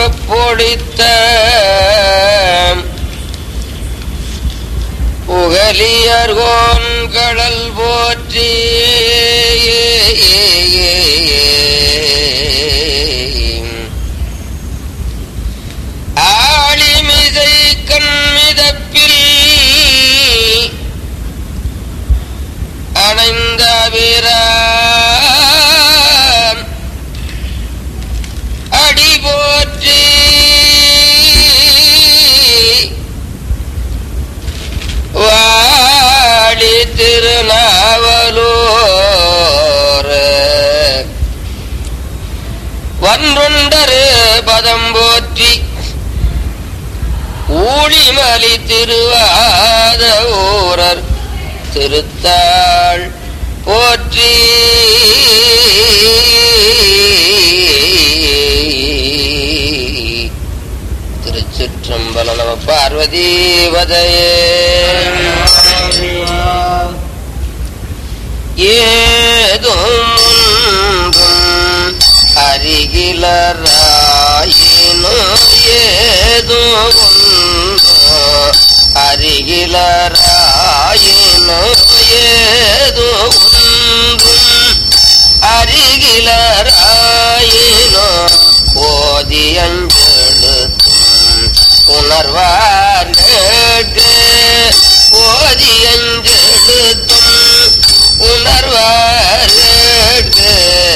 புறப்பொழித்த புகலியர்கோன் கடல் போற்றி ஆளிமிசை கண்மிதப்பில் அணைந்த வீரன் அடி போற்றி வாழி திருநாவலூர் வன்றுண்டரு பதம் போற்றி ஊழிமலி திருவாத ஊரர் திருத்தாள் போற்றி திருச்சிற்றம்பல நம பார்வதி வதையே ஏதும் ஒன்றும் அருகிலராயினோ ஏதோ ஒன்றோ அருகிலராயினோ ஏதோ ஒன்றும் அருகிலராயினோ ஓதி அஞ்செழுத்தும் உணர்வார் கேட்டு ஓதி அஞ்செழுத்தும் உணர்வார் கேட்டு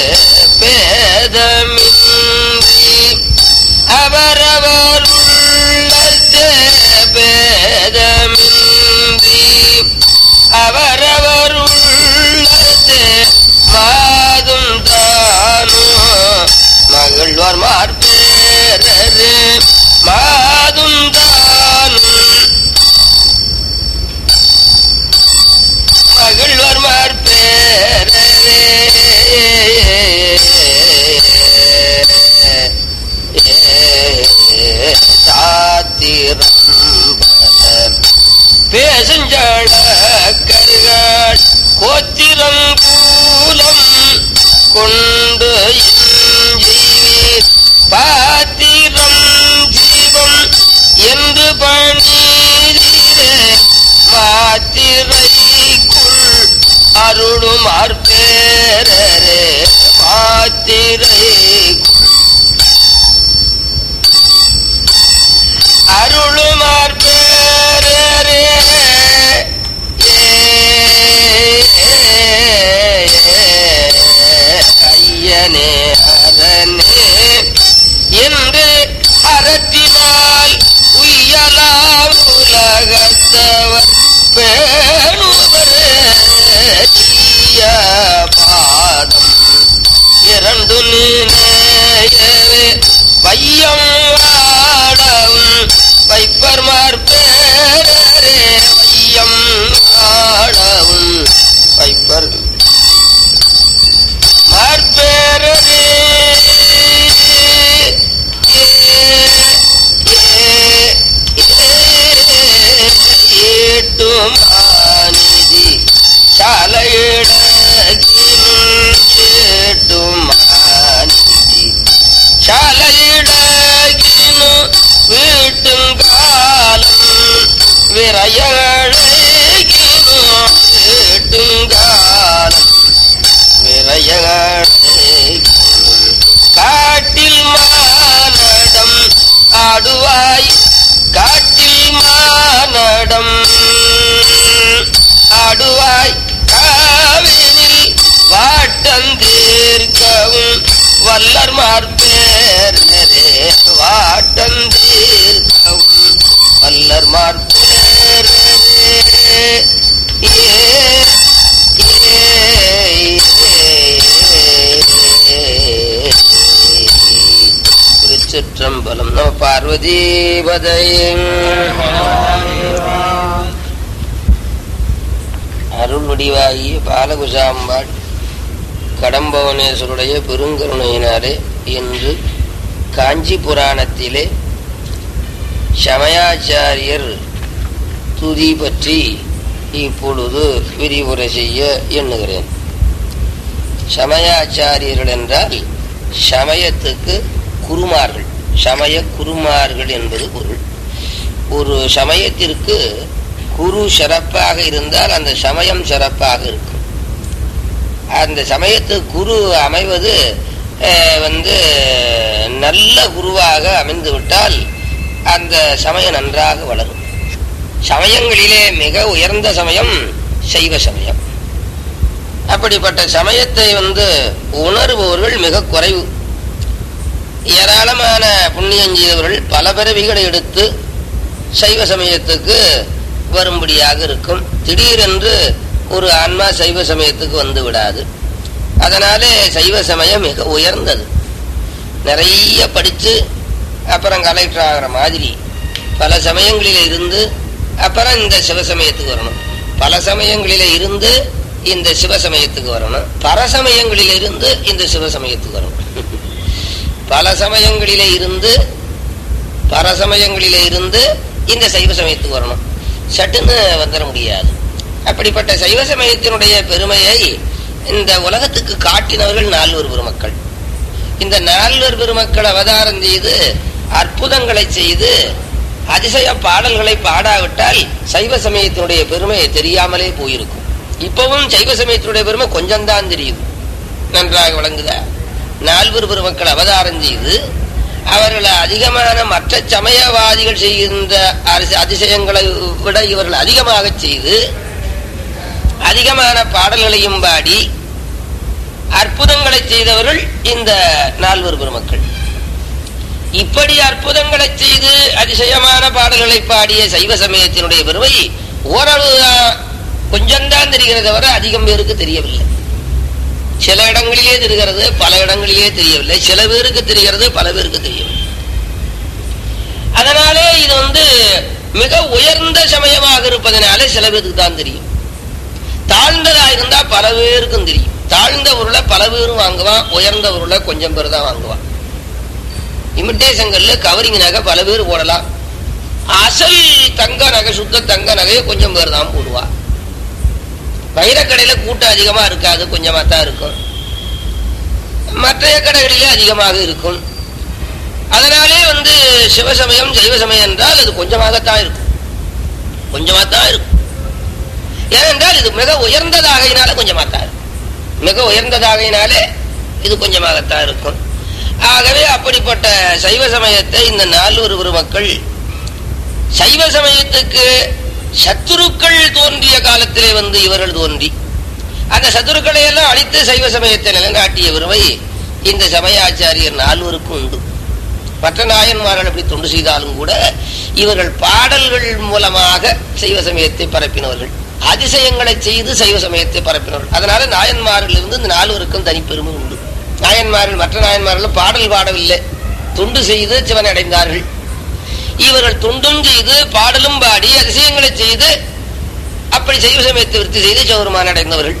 பேதமின்றி அவரவர் உள்ளத்தே பேதமின்றி அவரவர் உள்ளத்தே மாதும் தானோ மகிழ்வார் மார்பேரரு மாதும் தானும் மகிழ்வர் மார்பேரே சாத்திரம் பேசஞ்சள கருகாள் கோத்திரம் கூலம் கொண்டு இஞ்சீவீர் பாத்திரம் ஜீவம் என்று பணீரே மாத்திரைக்குள் அருளும் அற்பேரே மாத்திரைக்குள் அருளும் அற்பேரே ஐயனே அரணே என்று அறத்தினால் உய்யலாம் உலகத்தவர் பேணுவரே தீய பாதம் இரண்டு நீனேயவே வையம் வாடவும் வைப்பர் மார்பேரே வையம் வாடவும் வைப்பர் மார்பேரே ஏட்டும் ஆனிதி சாலையிடகினும் கேட்டும் ஆனிதி சாலையிடகினும் வீட்டுங்காலம் விரையழகினும் வீட்டுங்காலம் விரையழகினும் காட்டில் மானடம் ஆடுவாய் காட்டில் மானடம் ஆடுவாய் காவினில் வாட்டந்தீர்க்கவும் வல்லர் மார்பேரே வாட்டந்தீர்க்கவும் வல்லர் மார்பேரே ஏ திருச்சிற்றம்பலம் நம பார்வதி அருள்வடிவாகிய பாலகுசாம்பாள் கடம்பவனேஸ்வருடைய பெருங்கருணையினாலே என்று காஞ்சி புராணத்திலே சமயாச்சாரியர் துதி பற்றி இப்பொழுது விரிவுரை செய்ய எண்ணுகிறேன் சமயாச்சாரியர்கள் என்றால் சமயத்துக்கு குருமார்கள் சமய குருமார்கள் என்பது பொருள் ஒரு சமயத்திற்கு குரு சிறப்பாக இருந்தால் அந்த சமயம் சிறப்பாக இருக்கும் அந்த சமயத்துக்கு குரு அமைவது அஹ், வந்து நல்ல குருவாக அமைந்து விட்டால் அந்த சமயம் நன்றாக வளரும் சமயங்களிலே மிக உயர்ந்த சமயம் சைவ சமயம் அப்படிப்பட்ட சமயத்தை வந்து உணர்பவர்கள் மிக குறைவு ஏராளமான புண்ணியம் செய்தவர்கள் பல பிறவிகளை எடுத்து சைவ சமயத்துக்கு வரும்படியாக இருக்கும் திடீரென்று ஒரு ஆன்மா சைவ சமயத்துக்கு வந்து விடாது அதனாலே சைவ சமயம் மிக உயர்ந்தது நிறைய படித்து அப்புறம் கலெக்டர் ஆகிற மாதிரி பல சமயங்களில் இருந்து அப்புறம் இந்த சிவசமயத்துக்கு வரணும் பல சமயங்களில இருந்து இந்த சிவசமயத்துக்கு வரணும் பரசமயங்களில் இருந்து இந்த சிவசமயத்துக்கு வரணும் பல சமயங்களிலே இருந்து பரசமயங்களிலே இருந்து இந்த சைவ சமயத்துக்கு வரணும் சட்டுன்னு வந்துட முடியாது அப்படிப்பட்ட சைவ சமயத்தினுடைய பெருமையை இந்த உலகத்துக்கு காட்டினவர்கள் நால்வர் பெருமக்கள் இந்த நால்வர் பெருமக்கள் அவதாரம் செய்து அற்புதங்களை செய்து அதிசய பாடல்களை பாடாவிட்டால் சைவ சமயத்தினுடைய பெருமை தெரியாமலே போயிருக்கும் இப்பவும் சைவ சமயத்தினுடைய பெருமை கொஞ்சம் தான் தெரியும் நன்றாக விளங்குதா நால்வர் பெருமக்கள் அவதாரம் செய்து அவர்கள் அதிகமான மற்ற சமயவாதிகள் செய்கின்ற அரசு அதிசயங்களை விட இவர்கள் அதிகமாக செய்து அதிகமான பாடல்களையும் பாடி அற்புதங்களை செய்தவர்கள் இந்த நால்வர் பெருமக்கள் இப்படி அற்புதங்களை செய்து அதிசயமான பாடல்களை பாடிய சைவ சமயத்தினுடைய பெருமை ஓரளவு கொஞ்சம்தான் தெரிகிறது தவிர அதிகம் பேருக்கு தெரியவில்லை சில இடங்களிலே தெரிகிறது பல இடங்களிலே தெரியவில்லை சில பேருக்கு தெரிகிறது பல பேருக்கு தெரியவில்லை அதனாலே இது வந்து மிக உயர்ந்த சமயமாக இருப்பதனாலே சில பேருக்கு தான் தெரியும் தாழ்ந்ததா இருந்தா பல பேருக்கும் தெரியும் தாழ்ந்த பொருளை பல பேரும் வாங்குவான் உயர்ந்த பொருளை கொஞ்சம் பேர் தான் வாங்குவான் இமிட்டேஷன்கள்ல கவரிங் நகை பல பேர் போடலாம் அசல் தங்க நகை சுத்த தங்க நகையை கொஞ்சம் பேர் தான் போடுவா வைரக்கடையில கூட்டம் அதிகமா இருக்காது கொஞ்சமா தான் இருக்கும் மற்ற கடைகளிலே அதிகமாக இருக்கும் அதனாலே வந்து சிவசமயம் சைவ சமயம் என்றால் அது கொஞ்சமாகத்தான் இருக்கும் கொஞ்சமா தான் இருக்கும் ஏனென்றால் இது மிக உயர்ந்ததாகையினால கொஞ்சமாத்தான் இருக்கும் மிக உயர்ந்ததாகையினாலே இது கொஞ்சமாகத்தான் இருக்கும் ஆகவே அப்படிப்பட்ட சைவ சமயத்தை இந்த நால்வர் பெருமக்கள் சைவ சமயத்துக்கு சத்துருக்கள் தோன்றிய காலத்திலே வந்து இவர்கள் தோன்றி அந்த சத்துருக்களை எல்லாம் அழித்து சைவ சமயத்தை நிலைநாட்டிய பெருமை இந்த சமயாச்சாரியர் நால்வருக்கும் உண்டு மற்ற நாயன்மார்கள் அப்படி தொண்டு செய்தாலும் கூட இவர்கள் பாடல்கள் மூலமாக சைவ சமயத்தை பரப்பினவர்கள் அதிசயங்களை செய்து சைவ சமயத்தை பரப்பினவர்கள் அதனால நாயன்மார்கள் இருந்து இந்த நால்வருக்கும் தனிப்பெருமை உண்டு நாயன்மார்கள் மற்ற நாயன்மார்கள் பாடல் பாடவில்லை தொண்டு செய்து சிவன் அடைந்தார்கள் இவர்கள் தொண்டும் செய்து பாடலும் பாடி அதிசயங்களை செய்து அப்படி சைவ சமயத்தை விருத்தி செய்து சௌரமான அடைந்தவர்கள்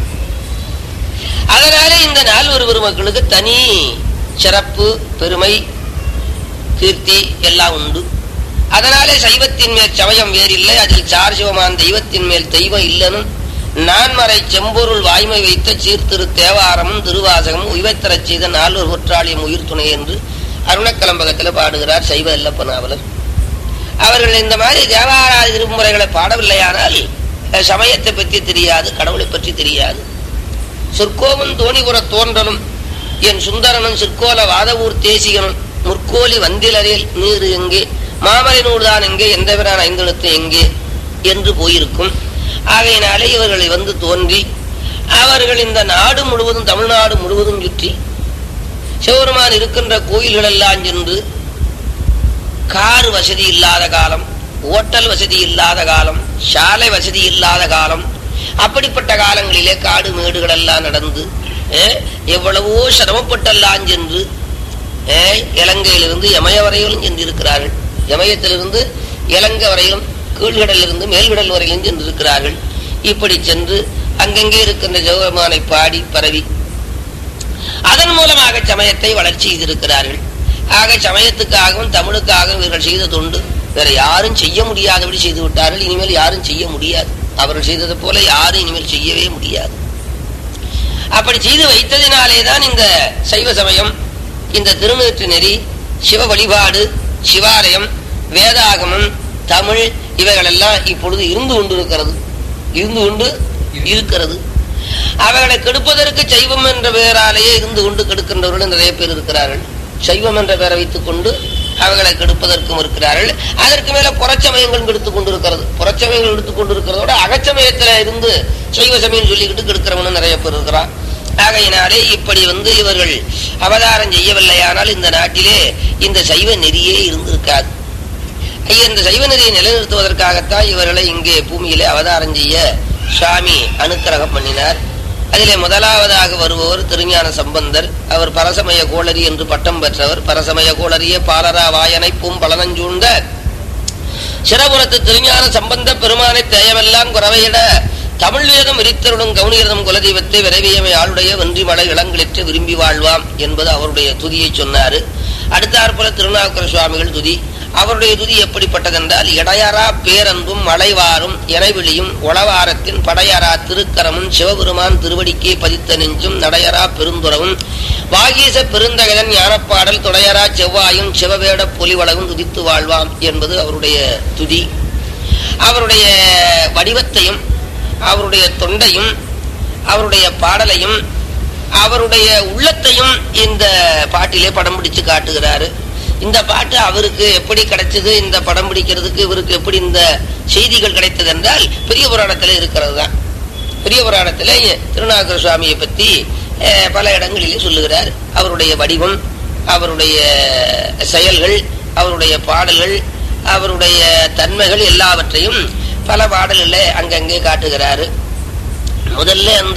அதனாலே இந்த நால்வர் பெருமக்களுக்கு தனி சிறப்பு பெருமை கீர்த்தி எல்லாம் உண்டு அதனாலே சைவத்தின் மேல் சமயம் வேறில்லை அதில் சார் சிவமான் தெய்வத்தின் மேல் தெய்வம் இல்லனும் நான்மறை செம்பொருள் வாய்மை வைத்த சீர்திரு தேவாரமும் திருவாசகமும் உய்வைத்தரச் செய்த நால்வர் ஒற்றாளியம் உயிர் துணை என்று அருணக்கலம்பகத்தில் பாடுகிறார் சைவ இல்லப்ப நாவலர் அவர்கள் இந்த மாதிரி தேவாராதி திருமுறைகளை பாடவில்லையானால் அஹ், சமயத்தை பற்றி தெரியாது கடவுளை பற்றி தெரியாது சொற்கோவும் தோணிபுர தோன்றலும் என் சுந்தரனும் சிற்கோல வாதவூர் தேசிகனும் முற்கோலி வந்திலரில் நீர் எங்கே மாமலை நூல்தான் எங்கே எந்த பிரான் ஐந்தெழுத்து எங்கே என்று போயிருக்கும் ஆகையினாலே இவர்களை வந்து தோன்றி அவர்கள் இந்த நாடு முழுவதும் தமிழ்நாடு முழுவதும் சுற்றி சிவபெருமான் இருக்கின்ற கோயில்கள் எல்லாம் சென்று கார் வசதி இல்லாத காலம் ஓட்டல் வசதி இல்லாத காலம் சாலை வசதி இல்லாத காலம் அப்படிப்பட்ட காலங்களிலே காடு மேடுகள் எல்லாம் நடந்து அஹ், எவ்வளவோ சிரமப்பட்டெல்லாம் சென்று அஹ், இலங்கையிலிருந்து யமய வரையிலும் சென்றிருக்கிறார்கள் யமயத்திலிருந்து இலங்கை வரையிலும் கீழ்கடலிலிருந்து மேல்கடல் வரையிலும் சென்றிருக்கிறார்கள் இப்படி சென்று அங்கங்கே இருக்கின்ற ஜெகமானை பாடி பரவி அதன் மூலமாக சமயத்தை வளர்ச்சி செய்திருக்கிறார்கள் ஆக சமயத்துக்காகவும் தமிழுக்காகவும் இவர்கள் செய்த தொண்டு வேற யாரும் செய்ய முடியாதபடி செய்து விட்டார்கள் இனிமேல் யாரும் செய்ய முடியாது அவர்கள் செய்தது போல யாரும் இனிமேல் செய்யவே முடியாது அப்படி செய்து வைத்ததினாலே தான் இந்த சைவ சமயம் இந்த திருநூற்று நெறி சிவ வழிபாடு சிவாலயம் வேதாகமம் தமிழ் இவைகளெல்லாம் இப்பொழுது இருந்து கொண்டிருக்கிறது இருந்து கொண்டு இருக்கிறது அவைகளை கெடுப்பதற்கு சைவம் என்ற பெயராலேயே இருந்து கொண்டு கெடுக்கின்றவர்கள் நிறைய பேர் இருக்கிறார்கள் சைவம் என்ற பெயரை வைத்துக் கொண்டு அவைகளை கெடுப்பதற்கும் இருக்கிறார்கள் அதற்கு மேல புறச்சமயங்கள் எடுத்துக் கொண்டிருக்கிறது புறச்சமயங்கள் எடுத்துக் கொண்டிருக்கிறதோட அகச்சமயத்துல இருந்து சைவ சமயம் சொல்லிக்கிட்டு கெடுக்கிறவனு நிறைய பேர் இருக்கிறான் ஆகையினாலே இப்படி வந்து இவர்கள் அவதாரம் செய்யவில்லையானால் இந்த நாட்டிலே இந்த சைவ நெறியே இருந்திருக்காது ஐயா, இந்த சைவ நெறியை நிலைநிறுத்துவதற்காகத்தான் இவர்களை இங்கே பூமியிலே அவதாரம் செய்ய சுவாமி அனுக்கிரகம் பண்ணினார் அதிலே முதலாவதாக வருபவர் திருஞான சம்பந்தர் அவர் பரசமய கோளரி என்று பட்டம் பெற்றவர் பரசமய கோளரியே பாலரா வாயனை பூம் பலனஞ்சூழ்ந்த சிறபுரத்து திருஞான சம்பந்த பெருமானை தேயமெல்லாம் குறவையிட தமிழ் வேதம் விரித்தருடன் கவுனியர்தம் குலதெய்வத்தை விரைவியமை ஆளுடைய வென்றி மலை இளங்களிற்று விரும்பி வாழ்வாம் என்பது அவருடைய துதியை சொன்னாரு அடுத்தாற்போல திருநாவுக்கர சுவாமிகள் துதி அவருடைய துதி எப்படிப்பட்டதென்றால் இடையரா பேரன்பும் மலைவாரும் எனைவிழியும் உளவாரத்தின் படையரா திருக்கரமும் சிவபெருமான் திருவடிக்கே பதித்த நெஞ்சும் நடையரா பெருந்துறவும் வாகீச பெருந்தகதன் ஞானப்பாடல் துடையரா செவ்வாயும் சிவவேட பொலிவளவும் துதித்து வாழ்வாம் என்பது அவருடைய துதி அவருடைய வடிவத்தையும் அவருடைய தொண்டையும் அவருடைய பாடலையும் அவருடைய உள்ளத்தையும் இந்த பாட்டிலே படம் பிடிச்சு காட்டுகிறாரு இந்த பாட்டு அவருக்கு எப்படி கிடைச்சது இந்த படம் பிடிக்கிறதுக்கு இவருக்கு எப்படி இந்த செய்திகள் கிடைத்தது என்றால் பெரிய புராணத்தில் இருக்கிறது தான் பெரிய புராணத்தில் திருநாகர சுவாமியை பற்றி அஹ், பல இடங்களிலே சொல்லுகிறார் அவருடைய வடிவம் அவருடைய செயல்கள் அவருடைய பாடல்கள் அவருடைய தன்மைகள் எல்லாவற்றையும் பல பாடல்களில் அங்கங்கே காட்டுகிறாரு முதல்ல அந்த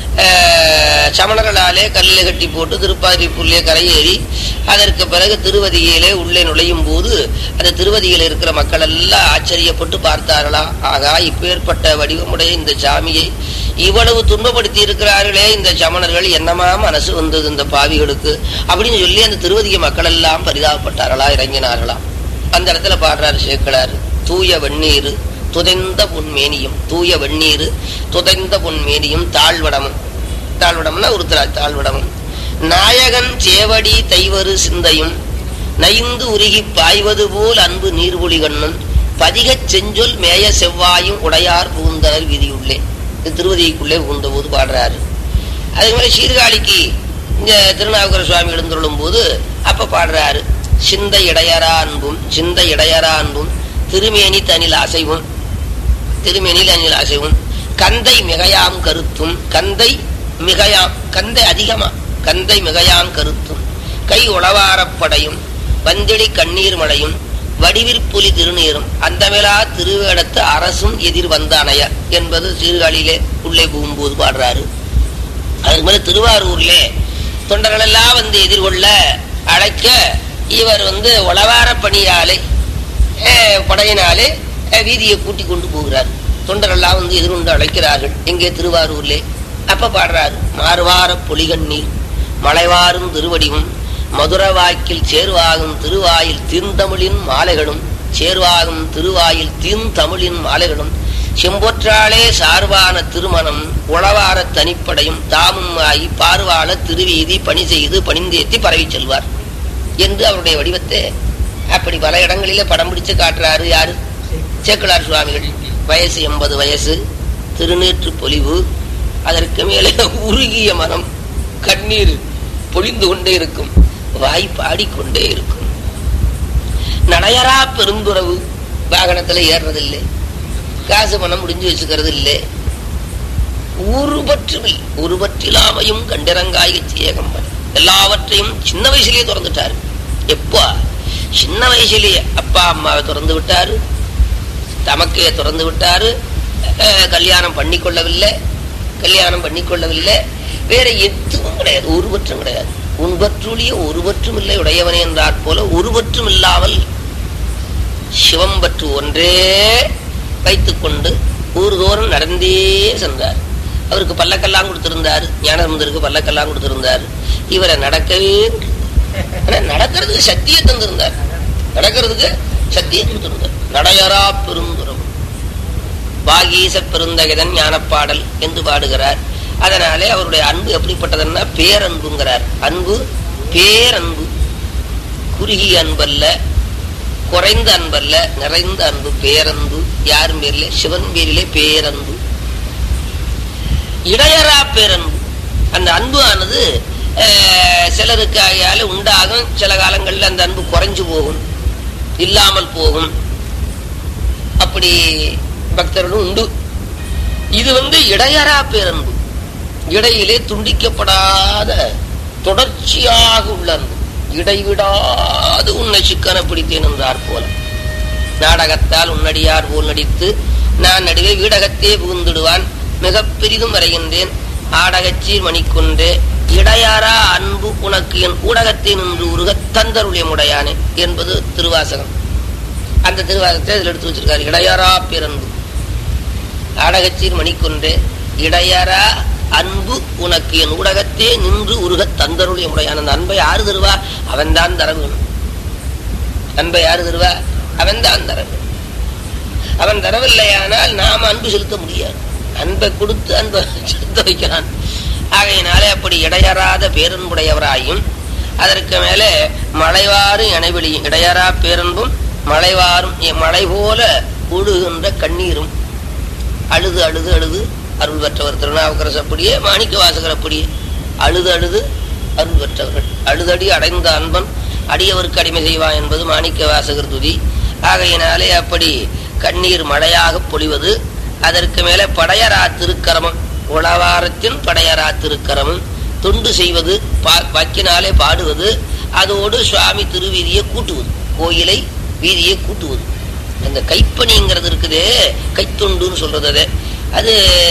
அஹ், சமணர்களாலே கல்லில் கட்டி போட்டு திருப்பாதி புள்ளிய கரையேறி அதற்கு பிறகு திருவதியிலே உள்ளே நுழையும் போது அந்த திருவதியில் இருக்கிற மக்கள் எல்லாம் ஆச்சரியப்பட்டு பார்த்தார்களா ஆகா இப்பேற்பட்ட வடிவமுடைய இந்த சாமியை இவ்வளவு துன்பப்படுத்தி இருக்கிறார்களே இந்த சமணர்கள் என்னமா மனசு வந்தது இந்த பாவிகளுக்கு அப்படின்னு சொல்லி அந்த திருவதிய மக்கள் எல்லாம் பரிதாபப்பட்டார்களா இறங்கினார்களா அந்த இடத்துல பாடுறாரு சேக்கலார் தூய வெந்நீர் துதைந்த பொன்மேனியும் தூய வெந்நீர் துதைந்த பொன்மேனியும் தாழ்வடமும் தாழ்வடம்னா உருத்துறார் தாழ்வடமும் நாயகன் சேவடி தைவரு சிந்தையும் நைந்து உருகி பாய்வது போல் அன்பு நீர்வொளி கண்ணும் பதிகச் செஞ்சொல் மேய செவ்வாயும் உடையார் புகுந்தனர் விதியுள்ளே இது திருவதிக்குள்ளே புகுந்த போது பாடுறாரு அதுக்கு மேலே சீர்காழிக்கு இந்த திருநாவுக்கர சுவாமி எழுந்துள்ளும் போது அப்ப பாடுறாரு சிந்த இடையரா அன்பும் சிந்த இடையரா அன்பும் திருமேனி தனில் அசைவும் திருமேனில் அணில் அசைவும் கந்தை மிகையாம் கருத்தும் கந்தை மிகையாம் கந்தை அதிகமா கந்தை மிகையாம் கருத்தும் கை உளவாரப்படையும் வந்திடி கண்ணீர் மழையும் வடிவிற்புலி திருநீரும் அந்தமிலா திருவேடத்து அரசும் எதிர் வந்தானைய என்பது சீர்காழியிலே உள்ளே போகும்போது பாடுறாரு அதுக்கு மேல திருவாரூர்ல தொண்டர்கள் எல்லாம் வந்து எதிர்கொள்ள அழைக்க இவர் வந்து உளவார பணியாலே அஹ், படையினாலே அஹ், வீதியை கூட்டி கொண்டு போகிறார் தொண்டரெல்லாம் வந்து எதிர்கொண்டு அழைக்கிறார்கள் எங்கே திருவாரூர்லே அப்ப பாடுறாரு மார்வார பொலிகண்ணீர் மலைவாரும் திருவடிவும் மதுர வாக்கில் சேர்வாகும் திருவாயில் தீர்ந்தமிழின் மாலைகளும் சேர்வாகும் திருவாயில் தீர்ந்தமிழின் மாலைகளும் செம்பொற்றாளே சார்பான திருமணம் உளவார தனிப்படையும் தாமும் ஆகி பார்வாள திருவீதி பணி செய்து பணிந்தேத்தி பரவி செல்வார் என்று அவருடைய வடிவத்தை அப்படி பல இடங்களிலே படம் பிடிச்சு காட்டுறாரு யாரு சேக்கலார் சுவாமிகள் வயசு எண்பது வயசு திருநீற்று பொலிவு அதற்கு மேலே உருகிய மனம் கண்ணீர் பொழிந்து கொண்டே இருக்கும் வாய் பாடிக்கொண்டே இருக்கும் நடையரா பெருந்துறவு வாகனத்துல ஏறுறதில்லை காசு பணம் முடிஞ்சு வச்சுக்கிறது இல்லை ஒரு பற்றுமில் ஒரு பற்றிலாமையும் கண்டிரங்காய சேகம்பன் எல்லாவற்றையும் சின்ன வயசுலயே திறந்துட்டாரு எப்போ சின்ன வயசுலயே அப்பா அம்மாவை திறந்து விட்டாரு தமக்கையை திறந்து விட்டாரு அஹ், கல்யாணம் பண்ணி கொள்ளவில்லை கல்யாணம் பண்ணி கொள்ளவில்லை வேற எதுவும் கிடையாது ஒரு பற்றும் கிடையாது உன் பற்றுளிய ஒரு பற்றும் இல்லை உடையவனே என்றாற் போல ஒரு பற்றும் இல்லாமல் சிவம் பற்று ஒன்றே வைத்துக்கொண்டு ஊர்தோறும் நடந்தே சென்றார் அவருக்கு பல்லக்கெல்லாம் கொடுத்திருந்தாரு ஞானசம்பந்தருக்கு பல்லக்கெல்லாம் கொடுத்திருந்தாரு இவரை நடக்கவே ஆனா நடக்கிறதுக்கு சக்தியை தந்திருந்தார் நடக்கிறதுக்கு சக்தியை கொடுத்திருந்தார் நடையரா பெருந்துரம் வாகீச பெருந்தகதன் ஞானப்பாடல் என்று பாடுகிறார் அதனாலே அவருடைய அன்பு எப்படிப்பட்டதுன்னா பேரன்புங்கிறார் அன்பு பேரன்பு குறுகிய அன்பல்ல குறைந்த அன்பல்ல நிறைந்த அன்பு பேரன்பு யாரும் பேர்ல சிவன் பேரிலே பேரன்பு இடையரா பேரன்பு அந்த அன்பு ஆனது அஹ், சிலருக்கு ஆகையால உண்டாகும் சில காலங்கள்ல அந்த அன்பு குறைஞ்சு போகும் இல்லாமல் போகும் அப்படி பக்தர்களும் உண்டு இது வந்து இடையரா பேரன்பு இடையிலே துண்டிக்கப்படாத தொடர்ச்சியாக உள்ள அன்பு இடைவிடாது உன்னை சிக்கன பிடித்தேன் என்றார் போல நாடகத்தால் உன்னடியார் போல் நடித்து நான் நடுவே வீடகத்தே புகுந்திடுவான் மிக பெரிதும் வரைகின்றேன் ஆடகச்சீர் மணிக்கொன்றே இடையாரா அன்பு உனக்கு என் ஊடகத்தை நின்று உருக தந்தருளிய முடையானே என்பது திருவாசகம் அந்த திருவாசகத்தை அதில் எடுத்து வச்சிருக்காரு இடையாரா பேரன்பு ஆடகச்சீர் மணிக்கொன்றே இடையாரா அன்பு உனக்கு என் ஊடகத்தே நின்று உருக தந்தருளிய முடையான அந்த அன்பை யாரு தருவா அவன்தான் தர வேணும் அன்பை யாரு தருவா அவன்தான் தர வேணும் அவன் தரவில்லையானால் நாம் அன்பு செலுத்த முடியாது அன்பை கொடுத்து அன்பை செலுத்த வைக்கிறான் ஆகையினாலே அப்படி இடையறாத பேரன்புடையவராயும் அதற்கு மேலே மலைவாரும் இணைவெளியும் இடையறா பேரன்பும் மலைவாரும் எ- மலை போல ஒழுகின்ற கண்ணீரும் அழுது அழுது அழுது அருள் பெற்றவர் திருநாவுக்கரசு அப்படியே மாணிக்க வாசகர் அப்படியே அழுது அழுது அருள் பெற்றவர்கள் அழுதடி அடைந்த அன்பன் அடியவருக்கு அடிமை செய்வான் என்பது மாணிக்க வாசகர் துதி ஆகையினாலே அப்படி கண்ணீர் மழையாக பொழிவது அதற்கு மேலே படையரா திருக்கரமம் உளவாரத்தின் படையரா திருக்கரமும் தொண்டு செய்வது பா- வாக்கினாலே பாடுவது அதோடு சுவாமி திருவீதியை கூட்டுவது கோயிலை வீதியை கூட்டுவது அந்த கைப்பணிங்கிறது இருக்குதே கைத்தொண்டுன்னு சொல்றது அது. அது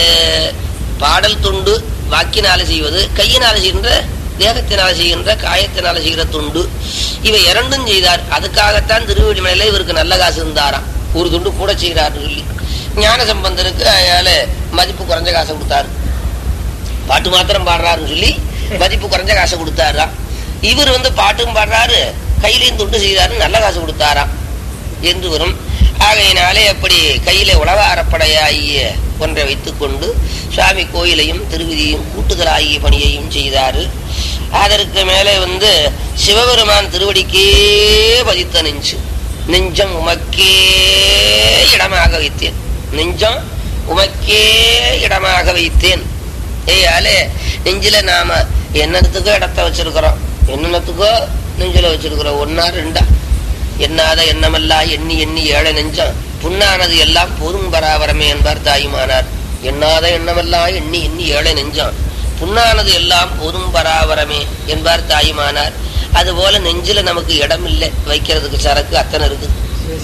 பாடல் தொண்டு வாக்கினால செய்வது கையினால செய்கின்ற தேகத்தினால செய்கின்ற காயத்தினால செய்கிற தொண்டு இவை இரண்டும் செய்தார் அதுக்காகத்தான் திருவள்ளிமலையில இவருக்கு நல்ல காசு இருந்தாராம் ஒரு துண்டு கூட செய்கிறார் சொல்லி ஞான சம்பந்தருக்கு அதனால மதிப்பு குறைஞ்ச காசை கொடுத்தாரு பாட்டு மாத்திரம் பாடுறாருன்னு சொல்லி மதிப்பு குறைஞ்ச காசை கொடுத்தாராம் இவர் வந்து பாட்டும் பாடுறாரு கையிலையும் துண்டு செய்தாரு நல்ல காசு கொடுத்தாராம் என்று வரும் ஆகையினாலே அப்படி கையில உளவாரப்படையாகிய ஒன்றை வைத்துக்கொண்டு சுவாமி கோயிலையும் திருவிதியும் கூட்டுதலாகிய பணியையும் செய்தாரு அதற்கு மேலே வந்து சிவபெருமான் திருவடிக்கே பதித்த நெஞ்சு நெஞ்சம் உமக்கே இடமாக வைத்தேன் நெஞ்சம் உமக்கே இடமாக வைத்தேன் ஏயாலே நெஞ்சில நாம என்னத்துக்கோ இடத்த வச்சிருக்கிறோம் என்னென்னத்துக்கோ நெஞ்சில வச்சிருக்கிறோம் ஒன்னா ரெண்டா எண்ணாத எண்ணமெல்லாம் எண்ணி எண்ணி ஏழை நெஞ்சம் புண்ணானது எல்லாம் போதும் பராபரமே என்பார் தாயுமானார் எண்ணாத எண்ணமெல்லாம் எண்ணி எண்ணி ஏழை நெஞ்சம் புண்ணானது எல்லாம் போதும் பராபரமே என்பார் தாயுமானார் அதுபோல நெஞ்சில நமக்கு இடம் இல்லை வைக்கிறதுக்கு சரக்கு அத்தனை இருக்குது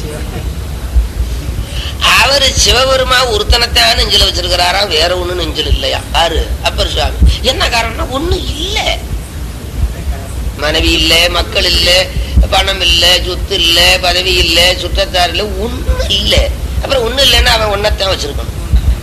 அவரு சிவபெருமா ஒருத்தனத்தான் நெஞ்சில வச்சிருக்கிறாராம் வேற ஒண்ணு நெஞ்சில் இல்லையா ஆறு அப்பர் சுவாமி என்ன காரணம்னா ஒண்ணு இல்ல மனைவி இல்ல மக்கள் இல்ல பணம் இல்ல சொத்து இல்ல பதவி இல்ல சுற்றத்தார் இல்ல ஒண்ணு இல்ல அப்புறம் ஒண்ணு இல்லைன்னா அவன் ஒன்னத்தான் வச்சிருக்கணும்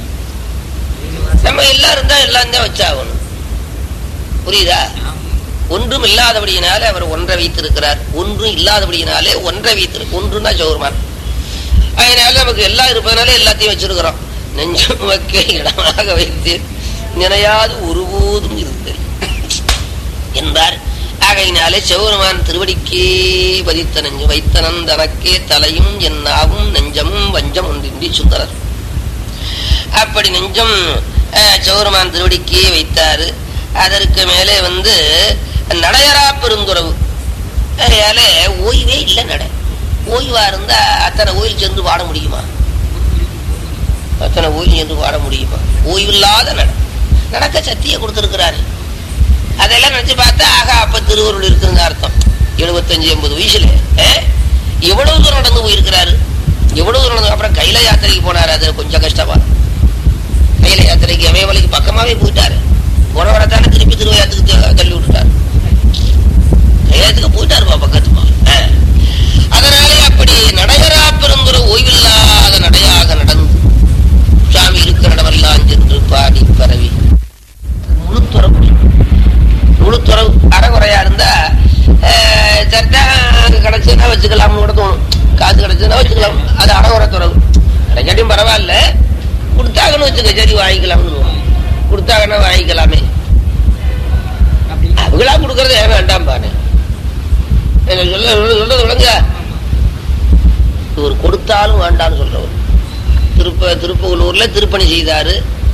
நம்ம எல்லாரும் தான் எல்லாம் தான் வச்சாகணும் புரியுதா ஒன்றும் இல்லாதபடியினாலே அவர் ஒன்றை வைத்திருக்கிறார் ஒன்றும் இல்லாதபடியினாலே ஒன்றை வைத்திருக்கு ஒன்றுனா சௌர்மான் அதனால நமக்கு எல்லாம் இருப்பதனால எல்லாத்தையும் வச்சிருக்கிறோம் நெஞ்சம் வைக்க இடமாக வைத்து நினையாது ஒருபோதும் இருந்தது என்பார் ஆகையினாலே சிவபெருமான் திருவடிக்கே பதித்த நெஞ்சு வைத்தனன் தனக்கே தலையும் என் நாவும் நெஞ்சமும் வஞ்சம் ஒன்றின்றி சுந்தரர் அப்படி நெஞ்சம் அஹ், சிவபெருமான் திருவடிக்கே வைத்தாரு அதற்கு மேலே வந்து நடையரா பெருந்துறவு அதனால ஓய்வே இல்லை நடை ஓய்வா இருந்தா அத்தனை ஓயில் சென்று பாட முடியுமா அத்தனை ஓயில் சென்று பாட முடியுமா ஓய்வில்லாத நட நடக்க சக்தியை கொடுத்திருக்கிறாரு அதெல்லாம் நினைச்சு பார்த்தா ஆகா அப்ப திருவருள் இருக்குங்க அர்த்தம் எழுபத்தஞ்சு எண்பது வயசுல அஹ், எவ்வளவு தூரம் நடந்து போயிருக்கிறாரு எவ்வளவு தூரம் நடந்து அப்புறம் கையில யாத்திரைக்கு போனாரு அது கொஞ்சம் கஷ்டமா கையில யாத்திரைக்கு இமயமலைக்கு பக்கமாவே போயிட்டாரு போன வரத்தானே திருப்பி திருவையாத்துக்கு த- தள்ளி விட்டுட்டாரு கைலாயத்துக்கு போயிட்டாருப்பா பக்கத்துமா அஹ். அதனாலே அப்படி நடைபெறா பெருந்துற ஓய்வில்லாத நடையாக நடந்து சுவாமி இருக்கிற இடமெல்லாம் சென்று பாடி பரவி முழுத்துறவு முழுத்துறவு அறகுறையா இருந்தா அஹ், சட்டா கிடைச்சுன்னா வச்சுக்கலாம்னு கூட தோணும் காசு கிடைச்சுன்னா வச்சுக்கலாம் அது அறகுறை துறவு கிடைக்காட்டியும் பரவாயில்ல கொடுத்தாங்கன்னு வச்சுக்க சரி வாங்கிக்கலாம்னு தோணும் கொடுத்தாங்கன்னா வாங்கிக்கலாமே அவங்களா கொடுக்கறது ஏன் வேண்டாம் பாரு என்ன சொல்ல சொல்ல கொடுத்தாலும் வேண்டாம்னு சொல்றவர் திருப்ப திருப்பூலூர்ல திருப்பணி செய்தாரு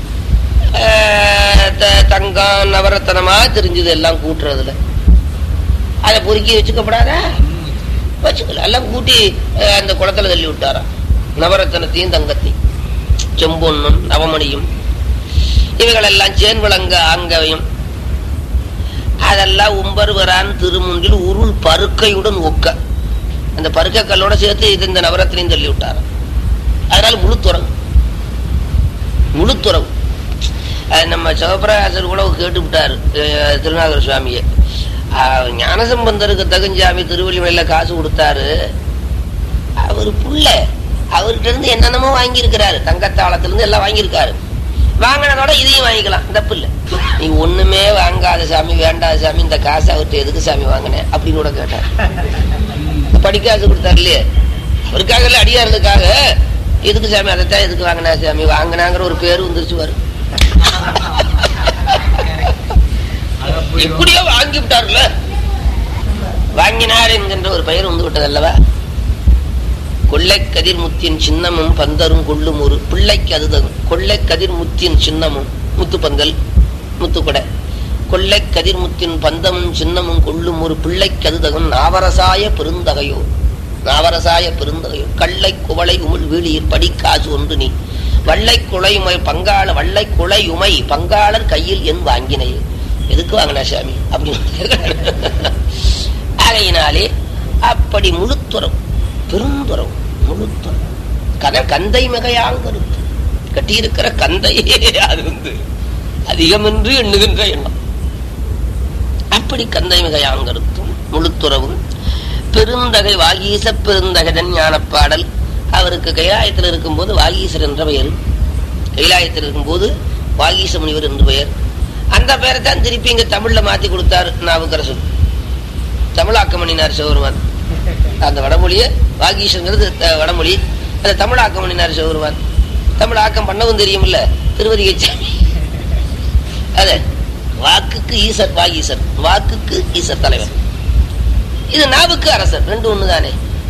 அஹ் த- தங்கம் நவரத்தனமா தெரிஞ்சது எல்லாம் கூட்டுறதுல அதை பொறுக்கி வச்சுக்கப்படாதா வச்சுக்கல எல்லாம் கூட்டி அஹ், அந்த குளத்துல தள்ளி விட்டாராம் நவரத்தனத்தையும் தங்கத்தையும் செம்பொன்னும் நவமணியும் இவைகளெல்லாம் சேன் விளங்க ஆங்கவையும் அதெல்லாம் உம்பருவரான் திருமுன்றில் உருள் பருக்கையுடன் ஒக்க அந்த பருக்க கல்லோட சேர்த்து இது இந்த நவரத்தினையும் தள்ளி விட்டாராம் அதனால முழுத்துறவு முழுத்துறவு அது நம்ம சிவபிரகாசர் கூட கேட்டு விட்டாரு அஹ், திருநாகர சுவாமியை அஹ், ஞானசம்பந்தருக்கு தகுஞ்சாமி திருவள்ளிமலையில காசு கொடுத்தாரு அவர் புள்ள அவர்கிட்ட இருந்து என்னென்னமோ வாங்கியிருக்கிறாரு தங்கத்தாளத்துல இருந்து எல்லாம் வாங்கியிருக்காரு வாங்கினதோட இதையும் வாங்கிக்கலாம் தப்பு இல்ல நீ ஒண்ணுமே வாங்காத சாமி வேண்டாத சாமி இந்த காசு அவர்கிட்ட எதுக்கு சாமி வாங்கினேன் அப்படின்னு கூட கேட்டார் படிக்காசு கொடுத்தாரு இல்லையே அவருக்காக இல்ல அடியாருக்காக எதுக்கு சாமி அதைத்தான் எதுக்கு வாங்கினா சாமி வாங்கினாங்கிற ஒரு பேரு வந்துருச்சு வரும் எப்படியோ வாங்கி விட்டார்ல வாங்கினார் என்கின்ற ஒரு பெயர் வந்து விட்டது அல்லவா கொள்ளை கதிர் முத்தின் சின்னமும் பந்தரும் கொள்ளும் ஒரு பிள்ளைக்கு அது தகும் கொள்ளை கதிர் முத்தின் சின்னமும் முத்துப்பந்தல் முத்துக்கொடை கொள்ளை கதிர் முத்தின் பந்தமும் சின்னமும் கொள்ளும் ஒரு பிள்ளைக்கு அது தகும் நாவரசாய பெருந்தகையோ நாவரசாய பெருந்தகையோ கள்ளை குவளை உமிழ் வீழியில் படிக்காசு ஒன்று நீ வள்ளை குழையுமை பங்காள வள்ளை குழையுமை பங்காளர் கையில் என் வாங்கினையே எதுக்கு வாங்கினா சாமி அப்படின்னு ஆகையினாலே அப்படி முழுத்துறவு பெருந்துறவு முழுத்துறவு கன கந்தை மிகையாங்கருத்து கட்டியிருக்கிற கந்தையே அது வந்து அதிகமென்று எண்ணுகின்ற எண்ணம் அப்படி கந்தை மிகையாங்கருத்தும் முழுத்துறவும் பெருந்தகை வாகீச பெருந்தகதன் ஞானப்பாடல் அவருக்கு கைலாயத்தில் இருக்கும்போது வாகீசர் என்ற பெயர் கைலாயத்தில் இருக்கும்போது வாகீச முனிவர் என்று பெயர் அந்த பெயரை தான் திருப்பி இங்க தமிழ்ல மாத்தி கொடுத்தார் நாவுக்கரசர் தமிழாக்கம் பண்ணினார் சிவருமான் அந்த வடமொழியை வாகீஷங்கிறது த- வடமொழி அதை தமிழாக்கம் பண்ணினார் சிவருமான் தமிழாக்கம் பண்ணவும் தெரியுமில்ல திருவதி சாமி அது வாக்குக்கு ஈசர் வாகீசர் வாக்குக்கு ஈசர் தலைவர் இது நாவுக்கு அரசர் ரெண்டு ஒண்ணு தானே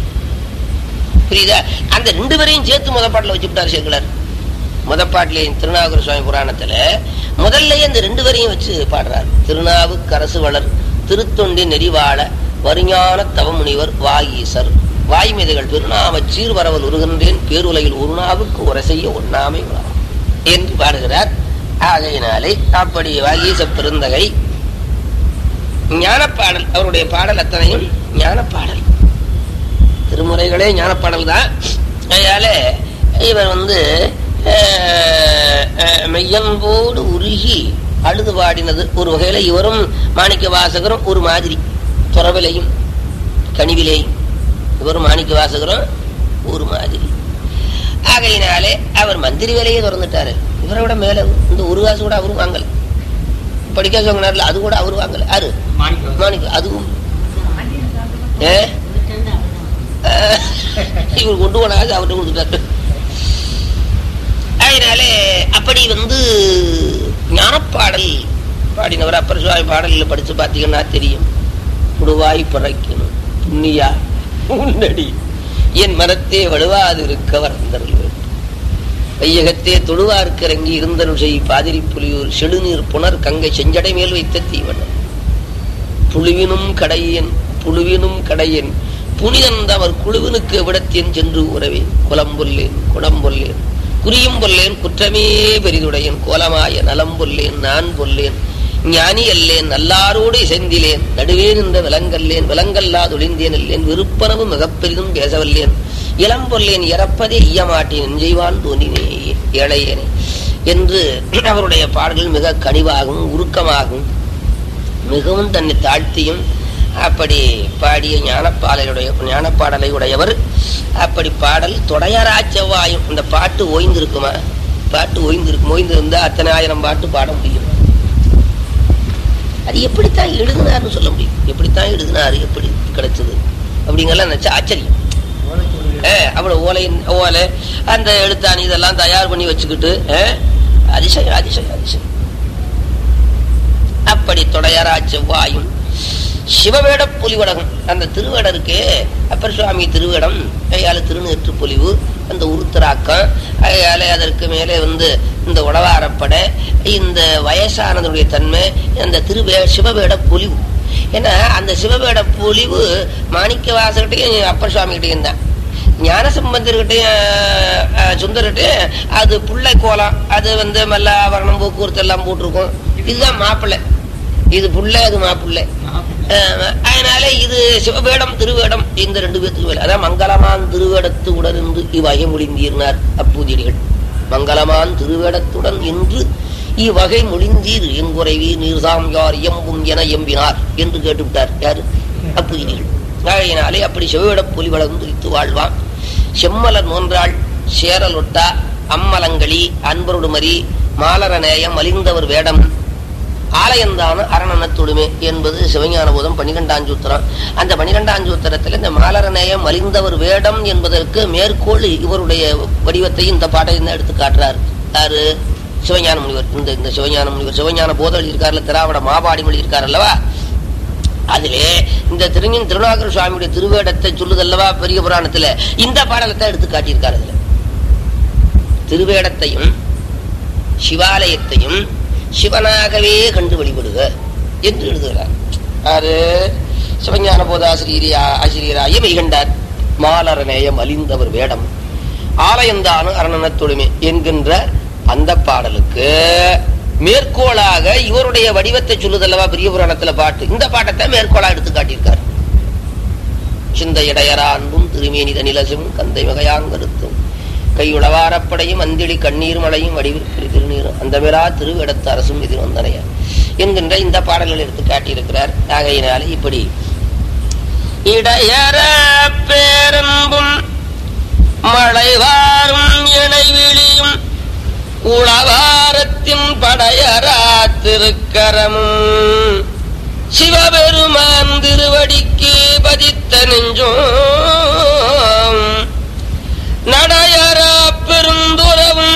புரியுதா அந்த ரெண்டு பேரையும் சேர்த்து முத பாட்டில் வச்சுட்டார் சேக்கலர் முத பாட்டிலேயும் திருநாவுக்கர சுவாமி புராணத்துல முதல்லயே இந்த ரெண்டு பேரையும் வச்சு பாடுறார் திருநாவுக்கரசு வளர் திருத்தொண்டி நெறிவாழ வருஞான தவமுனிவர் வாகீசர் வாய்மீதுகள் பெருநாம சீர்வரவல் உருகின்றேன் பேருலையில் ஒரு நாவுக்கு உரை செய்ய ஒண்ணாமை உலகம் என்று பாடுகிறார் ஆகையினாலே அப்படி வாகீச பெருந்தகை ஞானப்பாடல் அவருடைய பாடல் அத்தனையும் ஞானப்பாடல் திருமுறைகளே ஞானப்பாடல் தான் அதனால இவர் வந்து அஹ், அஹ், மெய்யன்போடு உருகி அழுது பாடினது ஒரு வகையில இவரும் மாணிக்க வாசகரும் ஒரு மாதிரி துறவிலையும் கனிவிலேயும் இவரும் மாணிக்க வாசகரும் ஒரு மாதிரி ஆகையினாலே அவர் மந்திரி வேலையே திறந்துட்டாரு இவரை விட மேல இந்த ஒரு காசு கூட அவரும் வாங்கல படிக்காசு வாங்கினார்ல அது கூட அவரு வாங்கல யாரு மாணிக்க அதுவும் ஏ அஹ், இவர் கொண்டு போனாங்க அவர்கிட்ட கொடுத்துட்டாரு அதனாலே அப்படி வந்து ஞானப்பாடல் பாடினவர் அப்பர் சுவாமி பாடலில் படிச்சு பார்த்தீங்கன்னா தெரியும் புடுவாய் பிறக்கணும் புண்ணியா உன்னடி என் மனத்தே வலுவாது இருக்க வரந்தருள் வேண்டும் வையகத்தே தொழுவார்க்கிறங்கி இருந்தருள் செய் பாதிரி புலியூர் செழுநீர் புனர் கங்கை செஞ்சடை மேல் வைத்த தீவனம் புழுவினும் கடையன் புழுவினும் கடையன் புனிதந்தவர் குழுவினுக்கு எவ்விடத்தேன் சென்று உறவேன் குலம்பொல்லேன் குடம்பொல்லேன் குறியும் பொல்லேன் குற்றமே பெரிதுடையன் கோலமாய நலம் பொல்லேன் நான் பொல்லேன் ஞானி அல்லேன் நல்லாரோடு இசைந்திலேன் நடுவே நின்ற விலங்கல்லேன் விலங்கல்லாதொழிந்தேன் அல்லேன் விருப்பனவு மிகப்பெரிதும் பேசவல்லேன் இளம்பொல்லேன் இறப்பதே ஈயமாட்டேன் நெஞ்செய்வான் தோன்றினே ஏழையனே என்று அவருடைய பாடல்கள் மிக கனிவாகவும் உருக்கமாகவும் மிகவும் தன்னை தாழ்த்தியும் அப்படி பாடிய ஞானப்பாடலுடைய ஞானப்பாடலை உடையவர் அப்படி பாடல் தொடையரா செவ்வாயும் இந்த பாட்டு ஓய்ந்திருக்குமா பாட்டு ஓய்ந்திருக்கும் ஓய்ந்திருந்தா அத்தனை ஆயிரம் பாட்டு பாட முடியும் அது எப்படித்தான் எழுதினார்னு சொல்ல முடியும் எப்படித்தான் எழுதினாரு எப்படி கிடைச்சது அப்படிங்கலாம் நினைச்சா ஆச்சரியம் ஏ, அவ்வளவு ஓலை ஓலை அந்த எழுத்தாணி இதெல்லாம் தயார் பண்ணி வச்சுக்கிட்டு ஏ, அதிசயம் அதிசயம் அதிசயம் அப்படி தொடையரா செவ்வாயும் சிவவேட பொலிவடகம் அந்த திருவேடம் இருக்கே அப்பர் சுவாமி திருவேடம் கையால திருநேற்று பொலிவு அந்த உருத்தராக்கம் கையால அதற்கு மேலே வந்து இந்த உடவாரப்படை இந்த வயசானதுடைய தன்மை அந்த திருவே சிவவேட பொலிவு ஏன்னா அந்த சிவவேட பொலிவு மாணிக்க வாசகிட்டையும் அப்பர் சுவாமி கிட்டையும் தான் ஞான சம்பந்தர்கிட்டையும் சுந்தர்கிட்டையும் அது புள்ளை கோலம் அது வந்து மல்லாபரணம் போக்குவரத்து எல்லாம் போட்டிருக்கும் இதுதான் மாப்பிள்ளை இது புள்ள அது மாப்பிள்ளை ஆமா. அதனால இது சிவவேடம் திருவேடம் இந்த ரெண்டு பேத்துக்கு வேலை அதான் மங்களமான் திருவேடத்து உடனிருந்து இவ்வகை முடிந்தீர்னார் அப்பூதியடிகள் மங்களமான் திருவேடத்துடன் இன்று இவ்வகை மொழிந்தீர் எங்குறைவீர் நீர்தாம் யார் எம்பும் என எம்பினார் என்று கேட்டுவிட்டார் யாரு அப்பூதியடிகள் ஆகையினாலே அப்படி சிவவேட பொலி வளர்ந்து துதித்து வாழ்வான் செம்மலர் நோன்றாள் சேரலொட்டா அம்மலங்களி அன்பருடுமரி மாலர நேயம் மலிந்தவர் வேடம் ஆலயந்தான அரணனத்துடுமே என்பது சிவஞான போதம் பன்னிரெண்டாஞ்சூத்திரம் அந்த பன்னிரெண்டாஞ்சூத்திரத்தில் இந்த மாலரநேயம் மலிந்தவர் வேடம் என்பதற்கு மேற்கோள் இவருடைய வடிவத்தை இந்த பாட்டையும் தான் எடுத்து காட்டுறார் யாரு சிவஞான முனிவர் இந்த இந்த சிவஞான முனிவர் சிவஞான போதம் எழுதியிருக்காருல திராவிட மாபாடி எழுதியிருக்கார் அல்லவா அதிலே இந்த திருஞன் திருநாகர சுவாமியுடைய திருவேடத்தை சொல்லுதல்லவா பெரிய புராணத்துல இந்த பாடலத்தை எடுத்து காட்டியிருக்காரு அதுல திருவேடத்தையும் சிவாலயத்தையும் சிவனாகவே கண்டு வழிபடுக என்று எழுதுகிறார் ஆறு சிவஞான போதாசிரியர் ஆசிரியராய மெய்கண்டார் மாலரநேயம் அலிந்தவர் வேடம் ஆலயந்தானு அரணனத்தொழுமே என்கின்ற அந்த பாடலுக்கு மேற்கோளாக இவருடைய வடிவத்தை சொல்லுதல்லவா பெரிய புராணத்துல பாட்டு இந்த பாட்டத்தை மேற்கோளா எடுத்து காட்டியிருக்கார் சிந்த இடையரா அன்பும் திருமேனித நிலசும் கந்தை வகையாங்கருத்தும் கையுளவாரப்படையும் அந்திளி கண்ணீர் மலையும் வடிவிற்கு திருநீரும் அந்த மேலா திருவிடத்து அரசும் இது வந்தனைய என்கின்ற இந்த பாடல்கள் எடுத்து காட்டியிருக்கிறார் ஆகையினாலே இப்படி இடையற பேரன்பும் மழைவாரும் இணைவிழியும் உளவாரத்தின் படையரா திருக்கரமும் சிவபெருமான் திருவடிக்கு பதித்த நெஞ்சோம் நடையரா பெருந்துறவும்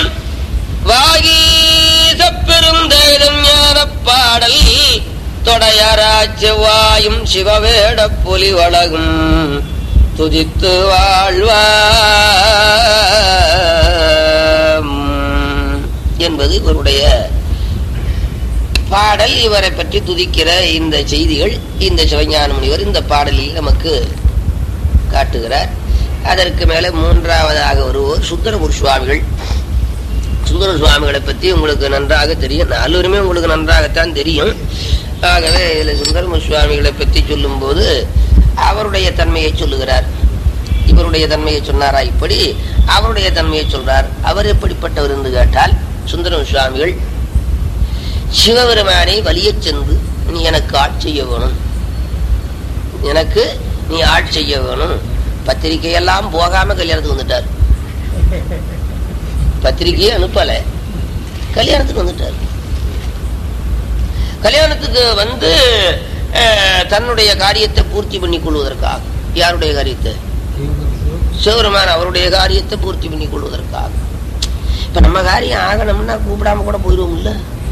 வாகீச பெருந்தேடும் ஞானப் பாடல் தொடையரா செவ்வாயும் சிவவேட புலி வழகும் துதித்து வாழ்வாம் என்பது இவருடைய பாடல் இவரை பற்றி துதிக்கிற இந்த செய்திகள் இந்த சிவஞான முனிவர் இந்த பாடலில் நமக்கு காட்டுகிறார் அதற்கு மேலே மூன்றாவதாக வருவோர் சுந்தரமூர் சுவாமிகள் சுந்தர சுவாமிகளை பற்றி உங்களுக்கு நன்றாக தெரியும் நாலுவருமே உங்களுக்கு நன்றாகத்தான் தெரியும் ஆகவே இதில் சுந்தரமூர் சுவாமிகளை பற்றி சொல்லும்போது அவருடைய தன்மையை சொல்லுகிறார் இவருடைய தன்மையை சொன்னாரா இப்படி அவருடைய தன்மையை சொல்றார் அவர் எப்படிப்பட்டவர் என்று கேட்டால் சுந்தரம் சுவாமிகள் சிவபெருமானை வலியச் சென்று நீ எனக்கு ஆட்சி செய்ய வேணும் எனக்கு நீ ஆட்சி செய்ய வேணும் பத்திரிகையெல்லாம் போகாம கல்யாணத்துக்கு வந்துட்டார் பத்திரிகையே அனுப்பல கல்யாணத்துக்கு வந்துட்டார் கல்யாணத்துக்கு வந்து அஹ், தன்னுடைய காரியத்தை பூர்த்தி பண்ணி கொள்வதற்காக யாருடைய காரியத்தை சிவபெருமான் அவருடைய காரியத்தை பூர்த்தி பண்ணி கொள்வதற்காக இப்ப நம்ம காரியம் ஆகணும்னா கூப்பிடாம கூட போயிடுவோம்ல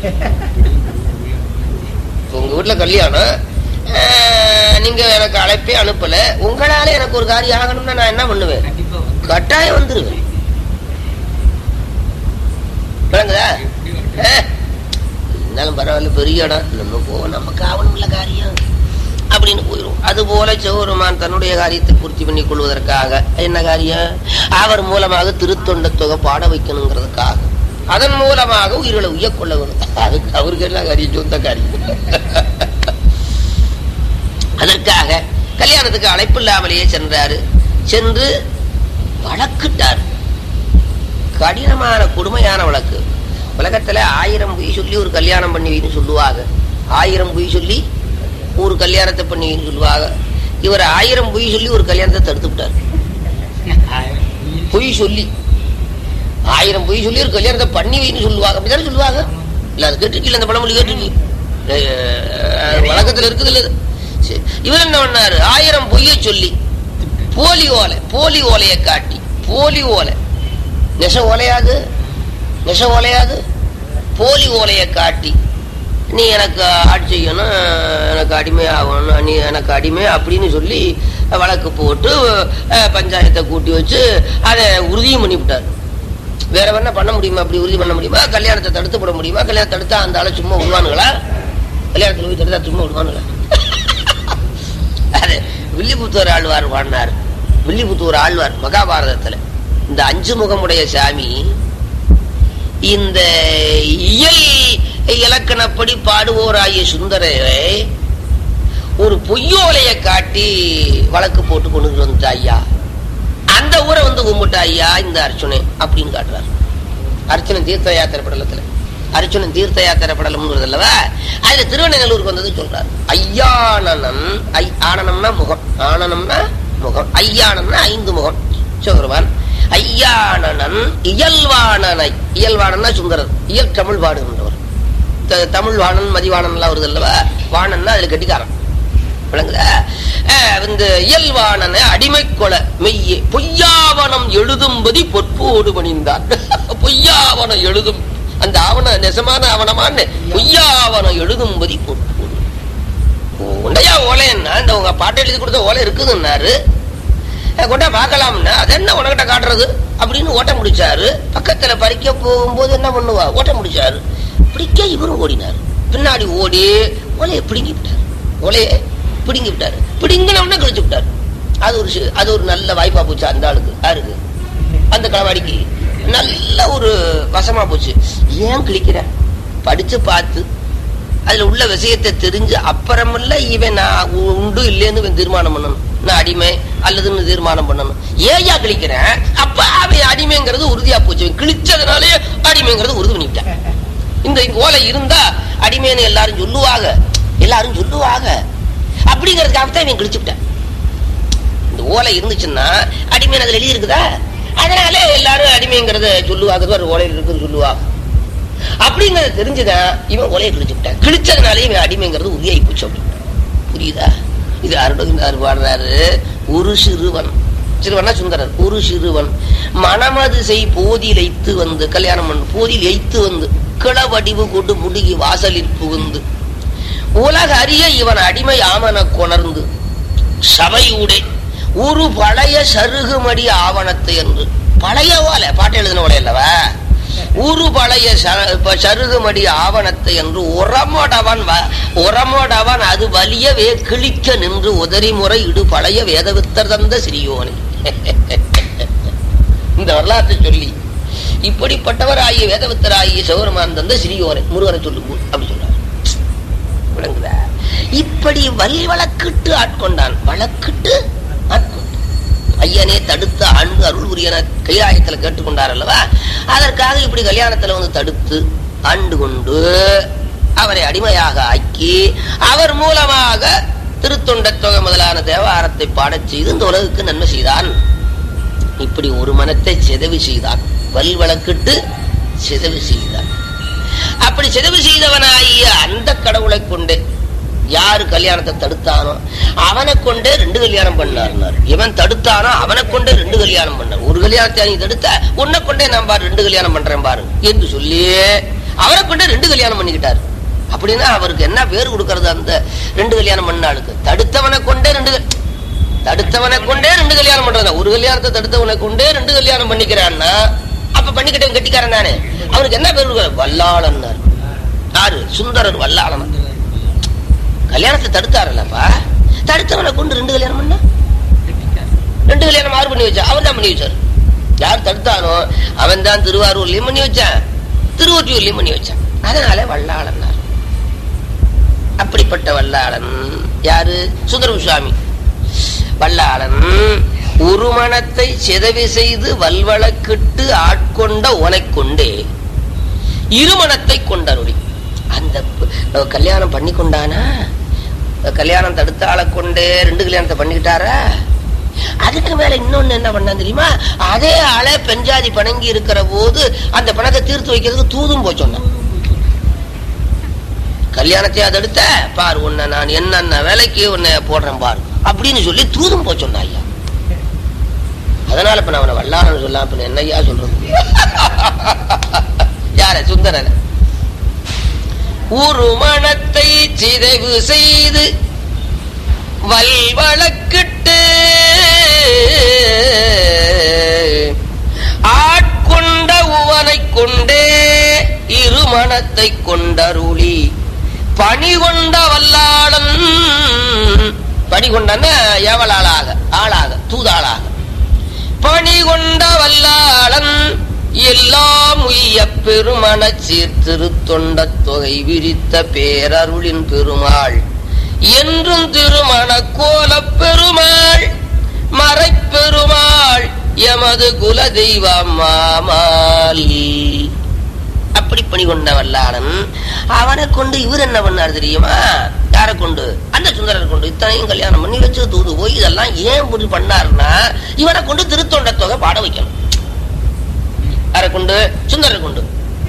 இப்ப உங்க வீட்டுல கல்யாணம் அஹ், நீங்க எனக்கு அழைப்பே அனுப்பல உங்களால எனக்கு ஒரு காரியம் ஆகணும்னா நான் என்ன பண்ணுவேன் கட்டாயம் வந்துருவேன் விளங்குதா அஹ், இருந்தாலும் பரவாயில்ல பெரிய இடம் நம்ம போவோம் நமக்கு ஆகணும்ல காரியம் அப்படின்னு போயிடும் அது போல சிவபெருமான் தன்னுடைய காரியத்தை பூர்த்தி பண்ணி கொள்வதற்காக என்ன காரியம் அவர் மூலமாக திருத்தொண்ட தொகை பாட வைக்கணுங்கிறதுக்காக அதன் மூலமாக உயிர்களை உயக்கொள்ள வேணும் அதுக்கு அவருக்கு என்ன காரியம் சொந்த காரியம் அதற்காக கல்யாணத்துக்கு அழைப்பு இல்லாமலேயே சென்றாரு சென்று வழக்கிட்டார் கடினமான கொடுமையான வழக்கு உலகத்துல ஆயிரம் பொய் சொல்லி ஒரு கல்யாணம் பண்ணுவீன்னு சொல்லுவாங்க ஆயிரம் பொய் சொல்லி ஒரு கல்யாணத்தை பண்ணுவீன்னு சொல்லுவாங்க இவர் ஆயிரம் பொய் சொல்லி ஒரு கல்யாணத்தை தடுத்து விட்டார் பொய் சொல்லி ஆயிரம் பொய் சொல்லி ஒரு கல்யாணத்தை பண்ணி வைன்னு சொல்லுவாங்க அப்படிதானே சொல்லுவாங்க இல்ல அது கேட்டிருக்கீங்க அந்த பழமொழி கேட்டிருக்கீங்க அஹ் வழக்கத்துல இருக்குது இல்ல சரி. இவர் என்ன பண்ணாரு ஆயிரம் பொய்யை சொல்லி போலி ஓலை போலி ஓலையை காட்டி போலி ஓலை நெச ஓலையாது நெச ஓலையாது போலி ஓலையை காட்டி நீ எனக்கு ஆட்சி செய்யணும் எனக்கு அடிமை ஆகணும் நீ எனக்கு அடிமை அப்படின்னு சொல்லி வழக்கு போட்டு அஹ், பஞ்சாயத்தை கூட்டி வச்சு அதை உறுதியும் பண்ணிவிட்டார் வேற என்ன பண்ண முடியுமா அப்படி உறுதி பண்ண முடியுமா கல்யாணத்தை தடுத்து போட முடியுமா கல்யாணம் தடுத்தா அந்த ஆளை சும்மா விடுவானுங்களா கல்யாணத்துல போய் தடுத்தா சும்மா விடுவானுங்களா அது வில்லிபுத்தூர் ஆழ்வார் பாடினார் வில்லிபுத்தூர் ஆழ்வார் மகாபாரதத்துல இந்த அஞ்சு முகமுடைய சாமி இந்த இயல் இலக்கணப்படி பாடுவோராகிய சுந்தரரை ஒரு பொய்யோலைய காட்டி வழக்கு போட்டு கொண்டு வந்துட்டா ஐயா அந்த ஊரை வந்து கும்பிட்டா ஐயா இந்த அர்ச்சுனை அப்படின்னு காட்டுறாரு அர்ச்சுனன் தீர்த்த யாத்திரை படலத்துல அர்ச்சுனன் தீர்த்த யாத்திரை படலம்ங்கிறது அல்லவா அதுல திருவண்ணநல்லூருக்கு வந்தது சொல்றாரு ஐயானனம் ஐ ஆனனம்னா முகம் ஆனனம்னா முகம் ஐயானம்னா ஐந்து முகம் சிவபெருமான் ஐயானனன் இயல்வானனை இயல்வானன்னா சுந்தரர் இயல் தமிழ் பாடுகின்றவர் த- தமிழ் வாணன் மதிவாணன் எல்லாம் வருது அல்லவா வாணன்னா அதுல கட்டிக்காரன் விளங்குதா அஹ் இந்த இயல்வானன அடிமை கொலை மெய்யே பொய்யாவனம் எழுதும்படி பொற்போடு பணிந்தார் பொய்யாவனம் எழுதும் அந்த ஆவண நெசமான ஆவணமான பொய்யாவனம் எழுதும்படி பொற்போடு உண்டையா ஓலைன்னா இந்த உங்க பாட்டு எழுதி கொடுத்த ஓலை இருக்குதுன்னாரு அஹ் கொண்டா பார்க்கலாம்னா அது என்ன உனக்கிட்ட காட்டுறது அப்படின்னு ஓட்டம் முடிச்சாரு பக்கத்துல பறிக்க போகும்போது என்ன பண்ணுவா ஓட்டம் முடிச்சாரு பிடிக்க இவரும் ஓடினார் பின்னாடி ஓடி ஓலையை பிடுங்கி விட்டார் ஓலையை பிடுங்கி விட்டாரு பிடுங்கினவுடனே கழிச்சு விட்டாரு அது ஒரு சி- அது ஒரு நல்ல வாய்ப்பா போச்சு அந்த ஆளுக்கு யாருக்கு அந்த களவாடிக்கு நல்ல ஒரு வசமா போச்சு ஏன் கிழிக்கிற படிச்சு பார்த்து அதுல உள்ள விஷயத்தை தெரிஞ்சு அப்புறமல்ல இவன் நான் உ- உண்டு இல்லைன்னு இவன் தீர்மானம் பண்ணணும் நான் அடிமை அல்லதுன்னு தீர்மானம் பண்ணணும் ஏயா கிழிக்கிறேன் அப்ப அவன் அடிமைங்கிறது உறுதியா போச்சு இவன் கிழிச்சதுனாலே அடிமைங்கிறது உறுதி பண்ணிவிட்டேன் இந்த ஓலை இருந்தா அடிமைன்னு எல்லாரும் சொல்லுவாங்க எல்லாரும் சொல்லுவாங்க அப்படிங்கறதுக்காக தான் இவன் கிழிச்சுவிட்டேன் இந்த ஓலை இருந்துச்சுன்னா அடிமைன்னு அதுல எழுதி இருக்குதா அதனால எல்லாரும் அடிமைங்கிறத சொல்லுவாங்க ஒரு ஓலையில் இருக்குன்னு சொல்லுவாங்க அப்படிங்கறது தெரிஞ்சுதான் இவன் ஒலையை கிழிச்சுட்டான் கிழிச்சதுனாலே இவன் அடிமைங்கிறது உறுதியாகி போச்சு அப்படின்ட்டான். புரியுதா இது அருணகிரிநாதர் பாடுறாரு ஒரு சிறுவன் சிறுவனா சுந்தரர் ஒரு சிறுவன் மனமது செய் போதில் எய்த்து வந்து கல்யாணம் பண்ணு போதில் எய்த்து வந்து கிளவடிவு கொண்டு முடுகி வாசலில் புகுந்து உலக அறிய இவன் அடிமை ஆமன கொணர்ந்து சபையூடே ஒரு பழைய சருகுமடி ஆவணத்தை என்று பழைய ஓலை பாட்டு எழுதின ஓலை அல்லவா ஒரு பழைய ச- ப- சருகுமடி ஆவணத்தை என்று உரமோடவன் வ- உரமோடவன் அது வலியவே கிழிக்க நின்று உதறி முறை இடு பழைய வேதவித்தர் தந்த சிறியோனே இந்த வரலாற்றை சொல்லி இப்படிப்பட்டவர் ஆகிய வேதவித்தர் ஆகிய சிவருமான் தந்த சிறியோனை முருகனை சொல்லு அப்படி சொல்றார் விளங்குதா இப்படி வல் வழக்கிட்டு ஆட்கொண்டான் வழக்கிட்டு ஆட்கொண்டான் ஐயனே தடுத்த ஆண்டு அருள் உரியன கைலாயத்துல கேட்டுக்கொண்டார் அல்லவா அதற்காக இப்படி கல்யாணத்துல வந்து தடுத்து ஆண்டு கொண்டு அவரை அடிமையாக ஆக்கி அவர் மூலமாக திருத்தொண்ட தொகை முதலான தேவாரத்தை பாடச் செய்து இந்த உலகுக்கு நன்மை செய்தான் இப்படி ஒரு மனத்தை சிதவி செய்தான் வல் வழக்கிட்டு சிதவி செய்தான் அப்படி சிதவு செய்தவனாகிய அந்த கடவுளை கொண்டு யாரு கல்யாணத்தை தடுத்தானோ அவனை கொண்டே ரெண்டு கல்யாணம் பண்ணார் இவன் தடுத்தானோ அவனை கொண்டே ரெண்டு கல்யாணம் பண்ணார் ஒரு கல்யாணத்தை நீ தடுத்த உன்னை கொண்டே நான் பாரு ரெண்டு கல்யாணம் பண்றேன் பாரு என்று சொல்லி அவனை கொண்டே ரெண்டு கல்யாணம் பண்ணிக்கிட்டாரு அப்படின்னா அவருக்கு என்ன பேர் கொடுக்கறது அந்த ரெண்டு கல்யாணம் பண்ண ஆளுக்கு தடுத்தவனை கொண்டே ரெண்டு க- தடுத்தவனை கொண்டே ரெண்டு கல்யாணம் பண்றதா ஒரு கல்யாணத்தை தடுத்தவனை கொண்டே ரெண்டு கல்யாணம் பண்ணிக்கிறான்னா அப்ப பண்ணிக்கிட்டவன் கட்டிக்காரன் தானே அவனுக்கு என்ன பேர் கொடுக்கறது வல்லாளன் யாரு சுந்தரர் வல்லாளன் கல்யாணத்தை தடுத்தாரல்லப்பா தடுத்தவனை கொண்டு ரெண்டு கல்யாணம் பண்ண ரெண்டு கல்யாணம் யார் பண்ணி வச்சா அவன் தான் பண்ணி வச்சார் யார் தடுத்தானோ அவன் தான் திருவாரூர்லயும் பண்ணி வச்சான் திருவொற்றியூர்லயும் பண்ணி வச்சான் அதனால வல்லாளன் அப்படிப்பட்ட வல்லாளன் யாரு சுந்தரம் சுவாமி வல்லாளன் ஒரு மனத்தை சிதவி செய்து வல்வழக்கிட்டு ஆட்கொண்ட உனைக் கொண்டே இருமணத்தை கொண்டருளி அந்த ப- கல்யாணம் பண்ணி கொண்டானா கல்யாணம் தடுத்த ஆளை கொண்டே ரெண்டு கல்யாணத்தை பண்ணிக்கிட்டாரா அதுக்கு மேல இன்னொன்னு என்ன பண்ணா தெரியுமா அதே ஆளை பெஞ்சாதி பணங்கி இருக்கிற போது அந்த பணத்தை தீர்த்து வைக்கிறதுக்கு தூதும் போய் சொன்னான் கல்யாணத்தை தடுத்த பாரு உன்னை நான் என்னென்ன வேலைக்கு உன்னை போடுறேன் பாரு அப்படின்னு சொல்லி தூதும் போய் சொன்னான் ஐயா அதனால இப்ப நான் அவனை வல்லாரன்னு சொல்லலாம் இப்ப நான் என்ன ஐயா சொல்றது யார சுந்தரன் உருமணத்தை சிதைவு செய்து வல்வழக்கிட்டு ஆட்கொண்ட உவனை கொண்டே இருமணத்தை கொண்டருளி பணி கொண்ட வல்லாளன் பணி கொண்டன ஏவலாளாக ஆளாக தூதாளாக பணி கொண்ட வல்லாளன் எல்லாம் உய்ய பெருமண சீர்திருத்தொண்ட தொகை விரித்த பேரருளின் பெருமாள் என்றும் திருமண கோல பெருமாள் மறைப்பெருமாள் எமது குல தெய்வம் மாமால் அப்படி பணி கொண்ட வல்லாளன் அவனை கொண்டு இவர் என்ன பண்ணார் தெரியுமா யாரை கொண்டு அந்த சுந்தரரை கொண்டு இத்தனையும் கல்யாணம் பண்ணி வச்சு தூது போய் இதெல்லாம் ஏன் இப்படி பண்ணாருன்னா இவனை கொண்டு திருத்தொண்ட தொகை பாட வைக்கணும் யாரை கொண்டு சுந்தரரை கொண்டு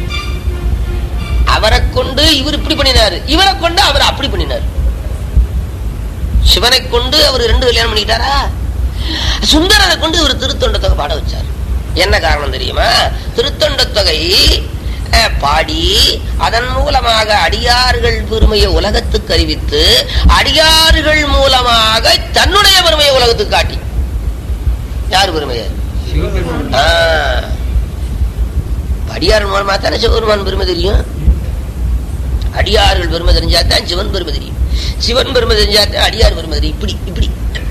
அவரை கொண்டு இவர் இப்படி பண்ணினாரு இவரை கொண்டு அவர் அப்படி பண்ணினார் சிவனை கொண்டு அவர் ரெண்டு கல்யாணம் பண்ணிக்கிட்டாரா சுந்தரரை கொண்டு இவர் திருத்தொண்ட தொகை பாட வச்சார் என்ன காரணம் தெரியுமா திருத்தொண்ட தொகை அஹ், பாடி அதன் மூலமாக அடியார்கள் பெருமையை உலகத்துக்கு அறிவித்து அடியார்கள் மூலமாக தன்னுடைய பெருமையை உலகத்துக்கு காட்டி யார் பெருமையை ஆ. அடியார்கள் மூலமா தானே சிவபெருமான் பெருமை தெரியும் அடியார்கள் பெருமை தெரிஞ்சா தான் சிவன் பெருமை தெரியும் சிவன் பெருமை தெரிஞ்சா தான் அடியார் பெருமை தெரியும் இப்படி இப்படி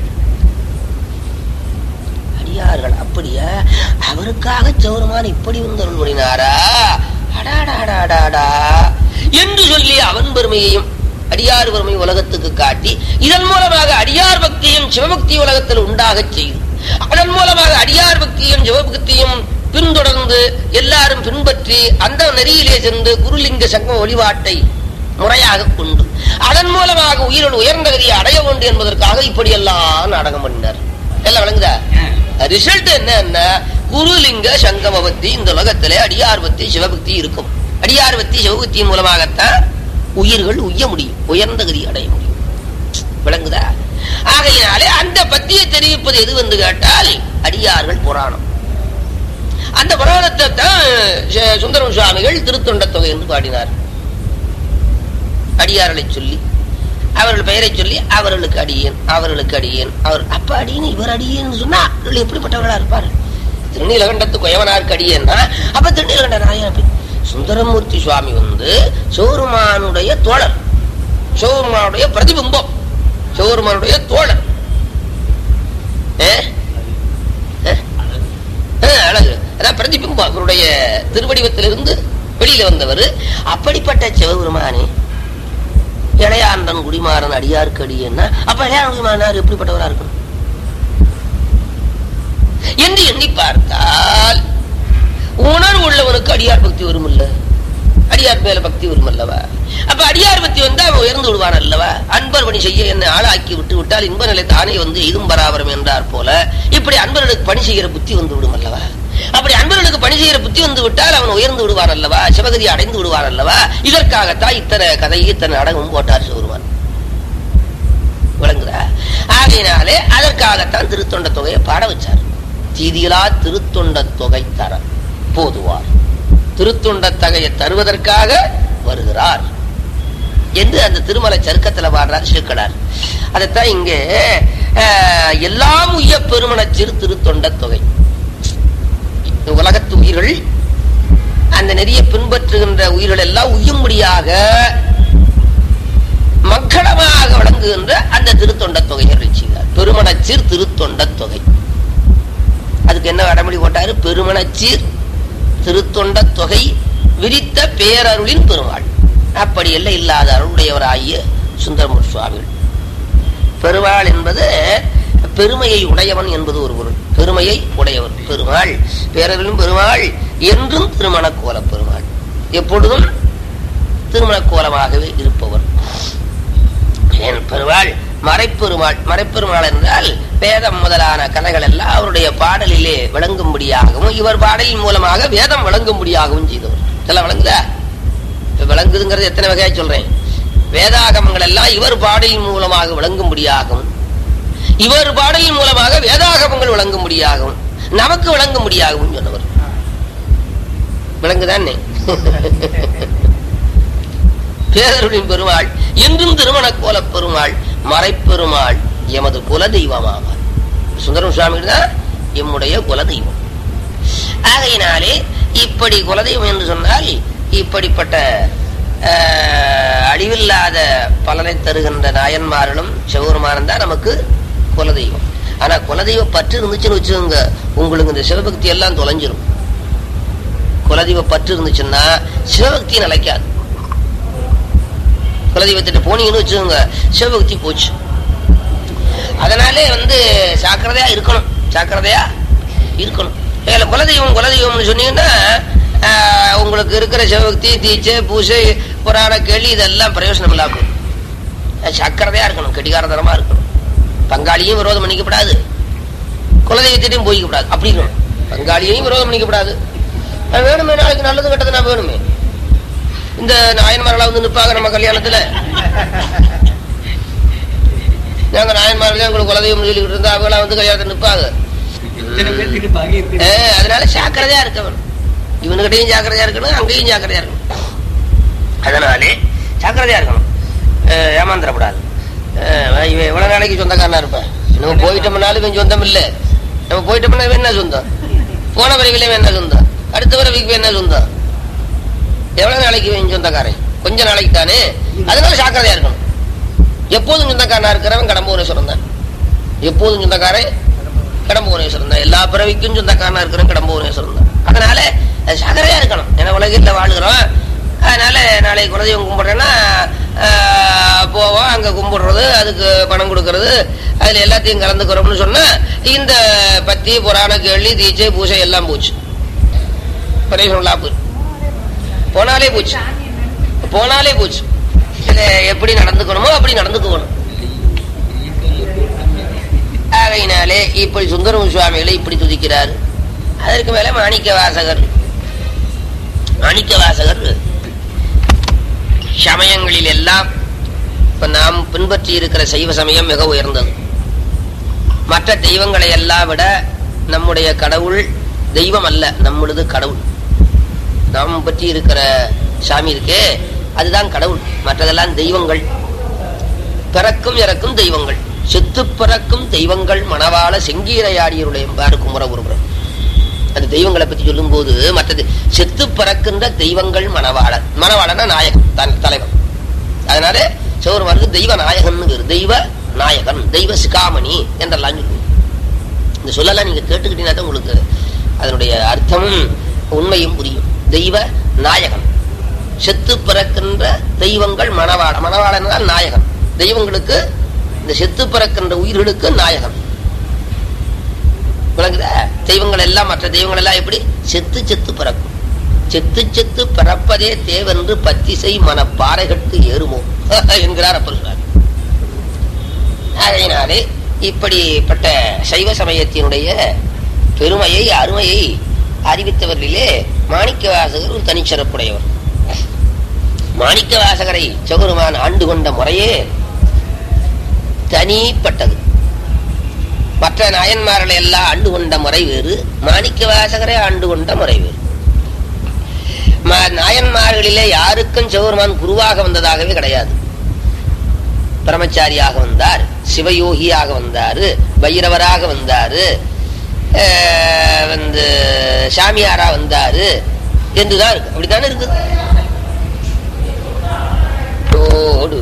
அடியார்கள் அப்படியா அவருக்காக சௌரமான் இப்படி வந்து அருள் பண்ணினாரா அடாடாடாடாடா என்று சொல்லி அவன் பெருமையையும் அடியார் பெருமை உலகத்துக்கு காட்டி இதன் மூலமாக அடியார் பக்தியும் சிவபக்தி உலகத்தில் உண்டாகச் செய்து அதன் மூலமாக அடியார் பக்தியும் சிவபக்தியும் பின்தொடர்ந்து எல்லாரும் பின்பற்றி அந்த நெறியிலே சென்று குருலிங்க சங்க வழிபாட்டை முறையாக கொண்டு அதன் மூலமாக உயிரோடு உயர்ந்த கதியை அடைய வேண்டும் என்பதற்காக இப்படியெல்லாம் நாடகம் பண்ணினார் எல்லாம் விளங்குதா ரிசல்ட் என்ன குருலிங்க சங்கம பக்தி இந்த உலகத்திலே அடியார் பக்தி சிவபக்தி இருக்கும் அடியார் பக்தி சிவபக்தியின் மூலமாகத்தான் உயிர்கள் உய்ய முடியும் உயர்ந்த கதி அடைய முடியும் விளங்குதா ஆகையினாலே அந்த பத்தியை தெரிவிப்பது எது வந்து கேட்டால் அடியார்கள் புராணம் அந்த புராணத்தை தான் சு- சுந்தரம் சுவாமிகள் திருத்தொண்ட தொகை என்று பாடினார் அடியார்களை சொல்லி அவர்கள் பெயரை சொல்லி அவர்களுக்கு அடியேன் அவர்களுக்கு அடியேன் அவர் அப்ப அடியேன் இவர் அடியேன்னு சொன்னா அவர்கள் எப்படிப்பட்டவர்களா இருப்பார் திருநீலகண்டத்து குயவனாருக்கு அடியேன்னா அப்ப திருநீலகண்ட நாயன் அப்படி சுந்தரமூர்த்தி சுவாமி வந்து சோருமானுடைய தோழர் சோருமானுடைய பிரதிபிம்பம் சோருமானுடைய தோழர் ஏ? ஏ? ஆ, அழகு அதான் பிரதிபிம்பம் அவருடைய திருவடிவத்திலிருந்து வெளியில வந்தவர் அப்படிப்பட்ட சிவபெருமானே இளையாண்டன் குடிமாறன் அடியாருக்கு அடியன்னா அப்ப இளையாண்டன் குடிமாறனார் எப்படிப்பட்டவரா இருக்கணும் என்று எண்ணி பார்த்தால் உணர்வு உள்ளவனுக்கு அடியார் பக்தி வரும் இல்ல அடியார் மேல பக்தி வரும் அல்லவா அப்ப அடியார் பக்தி வந்து அவன் உயர்ந்து விடுவான் அல்லவா அன்பர் பணி செய்ய என்னை ஆளாக்கி விட்டு விட்டால் இன்ப நிலை தானே வந்து இதும் பராபரம் என்றார் போல இப்படி அன்பர்களுக்கு பணி செய்கிற புத்தி வந்து விடும் அல்லவா அப்படி அன்பர்களுக்கு பணி செய்கிற புத்தி வந்து விட்டால் அவன் உயர்ந்து விடுவான் அல்லவா சிவகதி அடைந்து விடுவான் அல்லவா இதற்காகத்தான் இத்தனை கதை இத்தனை நாடகம் போட்டார் சிவருமான் விளங்குதா ஆகையினாலே அதற்காகத்தான் திருத்தொண்ட தொகையை பாட வச்சார் தீதியிலா திருத்தொண்ட தொகை தர போதுவார் திருத்தொண்ட தொகையை தருவதற்காக வருகிறார் என்று அந்த திருமலை சருக்கத்துல பாடுறார் சிறுக்கடார் அதைத்தான் இங்கே அஹ், எல்லாம் உய்ய பெருமண சிறு திருத்தொண்ட தொகை உலகத்து உயிர்கள் அந்த நெறிய பின்பற்றுகின்ற உயிர்கள் எல்லாம் உய்யும்படியாக மக்களமாக விளங்குகின்ற அந்த திருத்தொண்ட தொகையை செய்தார் பெருமணச்சீர் திருத்தொண்ட தொகை அதுக்கு என்ன அடமொழி போட்டாரு பெருமணச்சீர் திருத்தொண்ட தொகை விரித்த பேரருளின் பெருமாள் அப்படி எல்லாம் இல்லாத அருளுடையவராகிய சுந்தரமூர் சுவாமிகள் பெருமாள் என்பது பெருமையை உடையவன் என்பது ஒரு பொருள் பெருமையை உடையவர் பெருமாள் பேரருளின் பெருமாள் என்றும் திருமண கோல பெருமாள் எப்பொழுதும் திருமண கோலமாகவே இருப்பவர் என் பெருமாள் மறைப்பெருமாள் மறைப்பெருமாள் என்றால் வேதம் முதலான கலைகள் எல்லாம் அவருடைய பாடலிலே விளங்கும்படியாகவும் இவர் பாடலின் மூலமாக வேதம் விளங்கும்படியாகவும் செய்தவர் இதெல்லாம் விளங்குதா இப்ப விளங்குதுங்கிறது எத்தனை வகையா சொல்றேன் வேதாகமங்கள் எல்லாம் இவர் பாடலின் மூலமாக விளங்கும்படியாகவும் இவர் பாடலின் மூலமாக வேதாகமங்கள் விளங்கும்படியாகவும் நமக்கு விளங்கும்படியாகவும் சொன்னவர் விளங்குதானே பேரருளின் பெருமாள் என்றும் திருமண கோல பெருமாள் மறைப்பெருமாள் எமது குல தெய்வமாவார் சுந்தரம் சுவாமி தான் எம்முடைய குல தெய்வம் ஆகையினாலே இப்படி குலதெய்வம் என்று சொன்னால் இப்படிப்பட்ட ஆஹ், அழிவில்லாத பலனை தருகின்ற நாயன்மார்களும் சிவபெருமானும் தான் நமக்கு குலதெய்வம் ஆனா குலதெய்வ பற்று இருந்துச்சுன்னு வச்சுக்கோங்க உங்களுக்கு இந்த சிவபக்தி எல்லாம் தொலைஞ்சிரும் குலதெய்வ பற்று இருந்துச்சுன்னா சிவபக்தி நிலைக்காது குலதெய்வத்திட்ட போனீங்கன்னு வச்சுக்கோங்க சிவபக்தி போச்சு அதனாலே வந்து ஜாக்கிரதையா இருக்கணும் ஜாக்கிரதையா இருக்கணும் இதுல குலதெய்வம் குலதெய்வம்னு சொன்னீங்கன்னா ஆஹ், உங்களுக்கு இருக்கிற சிவபக்தி தீட்சை பூசை புராண கேள்வி இதெல்லாம் பிரயோஜனம் இல்லாம போகும். அஹ், ஜாக்கிரதையா இருக்கணும் கெட்டிகாரதனமா இருக்கணும் பங்காளியும் விரோதம் பண்ணிக்கப்படாது குலதெய்வத்திட்டையும் போய்க்கப்படாது அப்படி இருக்கணும் பங்காளியையும் விரோதம் பண்ணிக்கப்படாது அஹ், வேணுமே நாளைக்கு நல்லது கெட்டது நான் வேணுமே இந்த நாயன்மார்களா வந்து நிற்பாங்க நம்ம கல்யாணத்துல நாங்க நாயன்மார்கள் உங்களுக்கு குலதெய்வம் சொல்லிக்கிட்டு இருந்தா அவங்களா வந்து கல்யாணத்தை நிற்பாங்க இத்தனை பேர்த்துக்கு பாக்கி இருக்கு ஏ, அதனால ஜாக்கிரதையா இருக்கணும் இவனுக்கிட்டையும் ஜாக்கிரதையா இருக்கணும் அங்கேயும் ஜாக்கிரதையா இருக்கணும் அதனாலே ஜாக்கிரதையா இருக்கணும் ஏ, ஏமாந்துடக்கூடாது ஏ, இவன் எவ்வளவு நாளைக்கு சொந்தக்காரனா இருப்பேன் நம்ம போயிட்டோம்னாலும் இவன் சொந்தம் இல்ல நம்ம போயிட்டோம்னா இவன் என்ன சொந்தம் போன பிறகுல இவன் என்ன சொந்தம் அடுத்த பிறவிக்கு இவன் என்ன சொந்தம் எவ்வளவு நாளைக்கு இவன் சொந்தக்காரன் கொஞ்ச நாளைக்கு தானே அதனால ஜாக்கிரதையா இருக்கணும் எப்போதும் சொந்தக்காரனா இருக்கிறவன் கடம்பூரேஸ்வரன் தான் எப்போதும் சொந்தக்காரன் கடம்பூரேஸ்வரன் தான் எல்லா பிறவிக்கும் சொந்தக்காரனா இருக்கிறவன் கடம்பூரேஸ்வரன் தான் அதனால அது ஜாக்கிரதையா இருக்கணும் ஏன்னா உலகத்தில் வாழுகிறோம் அதனால நாளைக்கு குலதெய்வம் கும்பிட்றேன்னா போவோம் அங்க கும்பிடுறது அதுக்கு பணம் கொடுக்கறது அதுல எல்லாத்தையும் கலந்துக்கிறோம்னு சொன்னா இந்த பத்தி புராண கேள்வி தீட்சை பூஜை எல்லாம் போச்சு பிரயோஜனம் லாபு போனாலே போச்சு போனாலே போச்சு இதுல எப்படி நடந்துக்கணுமோ அப்படி நடந்துக்கணும் ஆகையினாலே இப்படி சுந்தரம் சுவாமிகளை இப்படி துதிக்கிறார் அதற்கு மேல மாணிக்க வாசகர் மாணிக்க வாசகர் சமயங்களில் எல்லாம் இப்ப நாம் பின்பற்றி இருக்கிற சைவ சமயம் மிக உயர்ந்தது மற்ற தெய்வங்களை எல்லாம் விட நம்முடைய கடவுள் தெய்வம் அல்ல நம்மளது கடவுள் நாம் பற்றி இருக்கிற சாமி இருக்கே அதுதான் கடவுள் மற்றதெல்லாம் தெய்வங்கள் பிறக்கும் இறக்கும் தெய்வங்கள் செத்து பிறக்கும் தெய்வங்கள் மணவாள செங்கீரையாடியருடைய பாரு குமர ஒருவர் அந்த தெய்வங்களை பத்தி சொல்லும்போது மற்றது செத்து பிறக்கின்ற தெய்வங்கள் மணவாளன் மணவாளனா நாயகன் தான் தலைவன் அதனால சிவருமாருக்கு தெய்வ நாயகன் தெய்வ நாயகன் தெய்வ சிகாமணி என்றெல்லாம் சொல்லுவோம் இந்த சொல்லலாம் நீங்க கேட்டுக்கிட்டீங்கன்னா தான் உங்களுக்கு அதனுடைய அர்த்தமும் உண்மையும் புரியும் தெய்வ நாயகன் செத்து பிறக்கின்ற தெய்வங்கள் மணவாள மணவாளன் என்றால் நாயகன் தெய்வங்களுக்கு இந்த செத்து பிறக்கின்ற உயிர்களுக்கு நாயகன் விளங்குதா தெய்வங்கள் எல்லாம் மற்ற தெய்வங்கள் எல்லாம் எப்படி செத்து செத்து பிறக்கும் செத்து செத்து பிறப்பதே தேவென்று பத்திசை மனப்பாறைகட்கு ஏறுமோ என்கிறார் அப்பர் சுவாமி அதனாலே இப்படிப்பட்ட சைவ சமயத்தினுடைய பெருமையை அருமையை அறிவித்தவர்களிலே மாணிக்க வாசகர் ஒரு தனிச்சிறப்புடையவர் மாணிக்க வாசகரை சௌருமான் ஆண்டு கொண்ட முறையே தனிப்பட்டது மற்ற நாயன்மார்களை எல்லாம் ஆண்டு கொண்ட முறை வேறு மாணிக்க வாசகரை ஆண்டு கொண்ட முறை வேறு ம- நாயன்மார்களிலே யாருக்கும் சிவருமான் குருவாக வந்ததாகவே கிடையாது பிரம்மச்சாரியாக வந்தார் சிவயோகியாக வந்தாரு பைரவராக வந்தாரு அஹ், வந்து சாமியாரா வந்தாரு என்றுதான் இருக்கு அப்படித்தானே இருக்குது ஓடு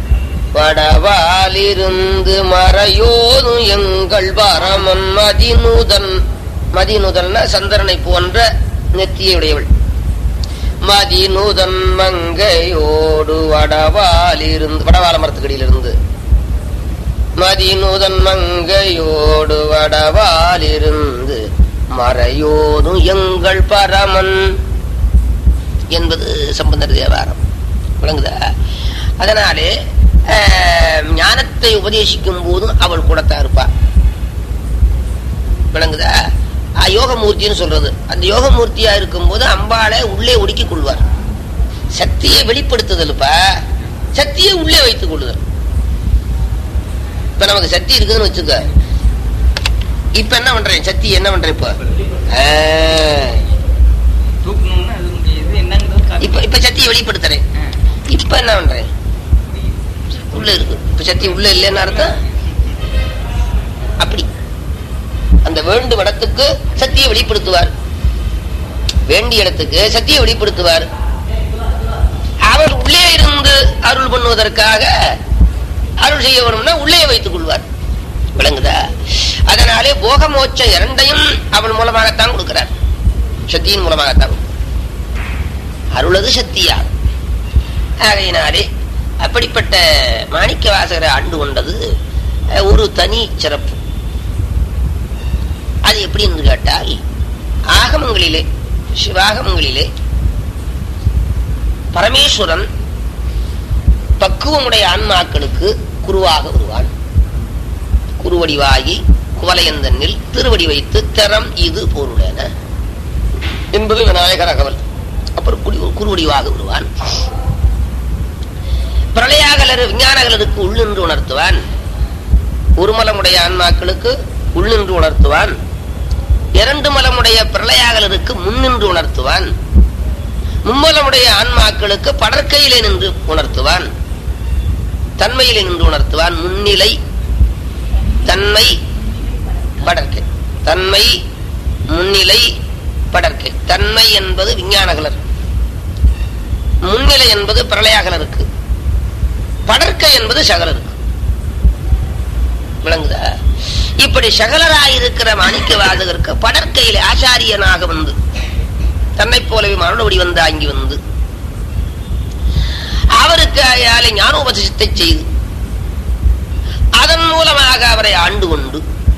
படவாலிருந்து மறையோதும் எங்கள் பரமன் மதிநூதன் மதிநூதன்னா சந்திரனை போன்ற நெத்தியுடையவள் மதிநூதன் மங்கையோடு வடவாலிருந்து வடவால மரத்துக்கடியிலிருந்து மதிநூதன் மங்கையோடு வடவாலிருந்து மறையோதும் எங்கள் பரமன் என்பது சம்பந்தர் தேவாரம் விளங்குதா அதனாலே ஆஹ், ஞானத்தை உபதேசிக்கும் போதும் அவள் கூடத்தான் இருப்பா விளங்குதா ஆஹ், யோகமூர்த்தின்னு சொல்றது அந்த யோகமூர்த்தியா இருக்கும்போது அம்பாளை உள்ளே ஒடுக்கிக் கொள்வார் சக்தியை வெளிப்படுத்துதல்ப்பா சக்தியை உள்ளே வைத்துக் கொள்ளுதல் இப்ப நமக்கு சக்தி இருக்குதுன்னு வச்சுக்க இப்ப என்ன பண்றேன் சக்தி என்ன பண்றேன் இப்ப ஆஹ், தூக்கணும்னா அது முடியாது என்னங்கிறது இப்ப இப்ப சக்தியை வெளிப்படுத்துறேன் ஆ. இப்ப இப்ப என்ன பண்றேன் உள்ள இருக்கு இப்ப சக்தி உள்ள இல்லைன்னு அர்த்தம் அப்படி அந்த வேண்டும் இடத்துக்கு சக்தியை வெளிப்படுத்துவார் வேண்டிய இடத்துக்கு சக்தியை வெளிப்படுத்துவார் அவர் உள்ளே இருந்து அருள் பண்ணுவதற்காக அருள் செய்ய வேணும்னா உள்ளே வைத்துக் கொள்வார் விளங்குதா அதனாலே போக மோட்சம் இரண்டையும் அவன் மூலமாகத்தான் கொடுக்கிறார் சக்தியின் மூலமாகத்தான் கொடுக்கிறார். அருளது சக்தியா ஆகையினாலே அப்படிப்பட்ட மாணிக்க வாசகரை ஆண்டு கொண்டது அஹ், ஒரு தனி சிறப்பு அது எப்படி என்று கேட்டால் ஆகமங்களிலே சிவாகமங்களிலே பரமேஸ்வரன் பக்குவமுடைய ஆன்மாக்களுக்கு குருவாக வருவான் குருவடிவாகி குவலையந்தனில் திருவடி வைத்து தரம் இது பொருளென என்பது விநாயகர் அகவல் அப்புறம் குடி குருவடிவாக வருவான் பிரளயாகலர் விஞ்ஞானகலருக்கு உள்ளின்று உணர்த்துவான் ஒருமலமுடைய ஆன்மாக்களுக்கு உள்ளின்று உணர்த்துவான் இரண்டு மலமுடைய பிரளயாகலருக்கு முன்னின்று உணர்த்துவான் மும்மலமுடைய ஆன்மாக்களுக்கு படற்கையிலே நின்று உணர்த்துவான் தன்மையிலே நின்று உணர்த்துவான் முன்னிலை தன்மை படற்கை தன்மை முன்னிலை படற்கை தன்மை என்பது விஞ்ஞானகலர் முன்னிலை என்பது பிரளயாகலருக்கு படற்கை என்பது சகலருக்கு விளங்குதா இப்படி சகலராயிருக்கிற மாணிக்க வாதகருக்கு படற்கையிலே ஆச்சாரியனாக வந்து தன்னை போலவே மறுபடி வந்து அங்கி வந்து அவருக்கு அயாலே ஞானோபதேசத்தை செய்து அதன் மூலமாக அவரை ஆண்டு கொண்டு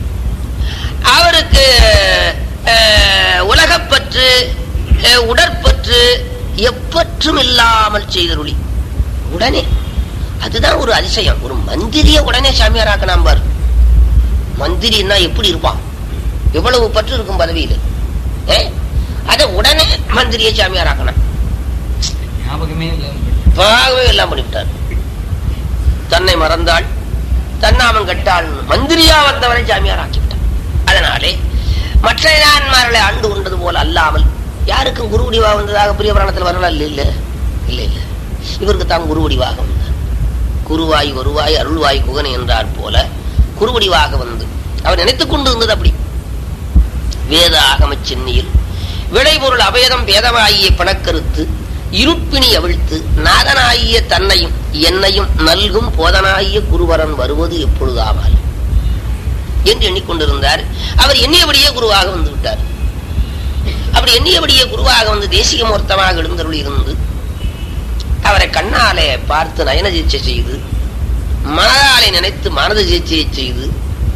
அவருக்கு அஹ், உலகப்பற்று அஹ், உடற்பற்று எப்பற்றும் இல்லாமல் செய்தருளி உடனே அதுதான் ஒரு அதிசயம் ஒரு மந்திரிய உடனே சாமியாராக்கலாம் பாரு மந்திரின்னா எப்படி இருப்பான் எவ்வளவு பற்று இருக்கும் பதவியில் ஏ அதை உடனே மந்திரியை சாமியாராக்கணும் ஞாபகமே இல்லை பாகவே எல்லாம் பண்ணிவிட்டார் தன்னை மறந்தாள் தன்னாமன் கட்டாள் மந்திரியா வந்தவரை சாமியார் ஆக்கிவிட்டார் அதனாலே மற்ற நான்மார்களை ஆண்டு கொண்டது போல அல்லாமல் யாருக்கும் குருவடிவா வந்ததாக பெரிய புராணத்தில் வரலாம் இல்ல இல்ல இல்ல இல்ல இவருக்கு தான் குருவடிவாக வந்தார் குருவாய் வருவாய் அருள்வாய் குகன் என்றார் போல குருவடிவாக வந்து அவர் நினைத்துக் கொண்டு இருந்தது அப்படி வேத ஆகமச் சென்னியில் விளைபொருள் அபேதம் வேதமாகிய பணக்கருத்து இருப்பினி அவிழ்த்து நாதனாகிய தன்னையும் என்னையும் நல்கும் போதனாகிய குருவரன் வருவது எப்பொழுதாமல் என்று எண்ணிக்கொண்டிருந்தார் அவர் எண்ணியபடியே குருவாக வந்து விட்டார் அப்படி எண்ணியபடியே குருவாக வந்து தேசிக மூர்த்தமாக எழுந்தருள் இருந்து அவரை கண்ணாலே பார்த்து நயன தீட்சை செய்து மனதாலே நினைத்து மனது தீட்சையை செய்து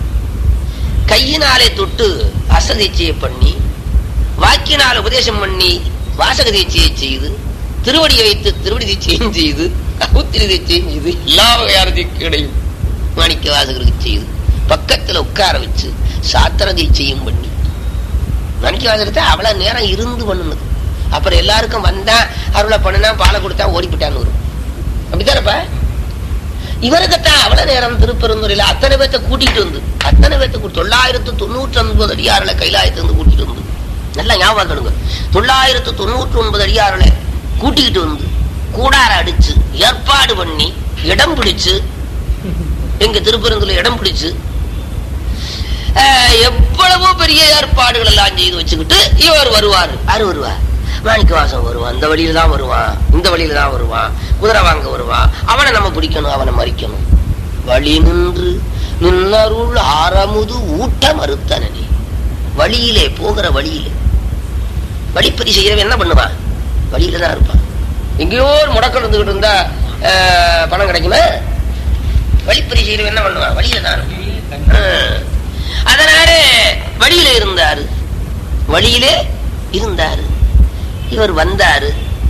கையினாலே தொட்டு அசதீட்சையை பண்ணி வாக்கினால் உபதேசம் பண்ணி வாசக தீட்சையை செய்து திருவடியை வைத்து திருவடி தீட்சையும் செய்து அவுத்திரி தீட்சையும் செய்து எல்லா வகையான தீட்சைகளையும் மாணிக்க வாசகருக்கு செய்து பக்கத்துல உட்கார வச்சு சாத்திர தீட்சையும் பண்ணி மாணிக்க வாசகத்தை அவ்வளவு நேரம் இருந்து பண்ணுனது அப்புறம் எல்லாருக்கும் வந்தா அருளை பண்ணுனா பாலை கொடுத்தா ஓடிப்பிட்டான்னு வரும் அப்படித்தானப்பா இவருக்குத்தான் அவ்வளவு நேரம் திருப்பெருந்துறையில அத்தனை பேர்த்த கூட்டிட்டு வந்து அத்தனை பேர்த்த கூட்டி தொள்ளாயிரத்து தொண்ணூற்றி ஒன்பது அடியாறுல கைலாயத்தை வந்து கூட்டிட்டு வந்து நல்லா ஞாபகம் கெடுங்க தொள்ளாயிரத்து தொண்ணூற்றி ஒன்பது அடியாறுல கூட்டிக்கிட்டு வந்து கூடார அடிச்சு ஏற்பாடு பண்ணி இடம் பிடிச்சு எங்க திருப்பெருந்துல இடம் பிடிச்சு அஹ், எவ்வளவோ பெரிய ஏற்பாடுகள் எல்லாம் செய்து வச்சுக்கிட்டு இவர் வருவார் யாரு வருவார் மாணிக்கவாசம் வருவான் இந்த வழியில தான் வருவான் இந்த வழியில தான் வருவான் குதிரை வாங்க வருவான் அவனை நம்ம பிடிக்கணும் அவனை மறிக்கணும் வழி நின்று நின்னருள் ஆரமுது ஊட்ட மறுத்தனே வழியிலே போகிற வழியிலே வழிப்பறி செய்யறவன் என்ன பண்ணுவான் வழியில தான் இருப்பான் எங்கேயோ ஒரு முடக்கம் இருந்துகிட்டு இருந்தா அஹ், பணம் கிடைக்குமா வழிப்பறி செய்யறவன் என்ன பண்ணுவான் வழியில தான் இருப்பான். அஹ். அதனால வழியில இருந்தாரு வழியிலே இருந்தாரு இவர் வந்தாரு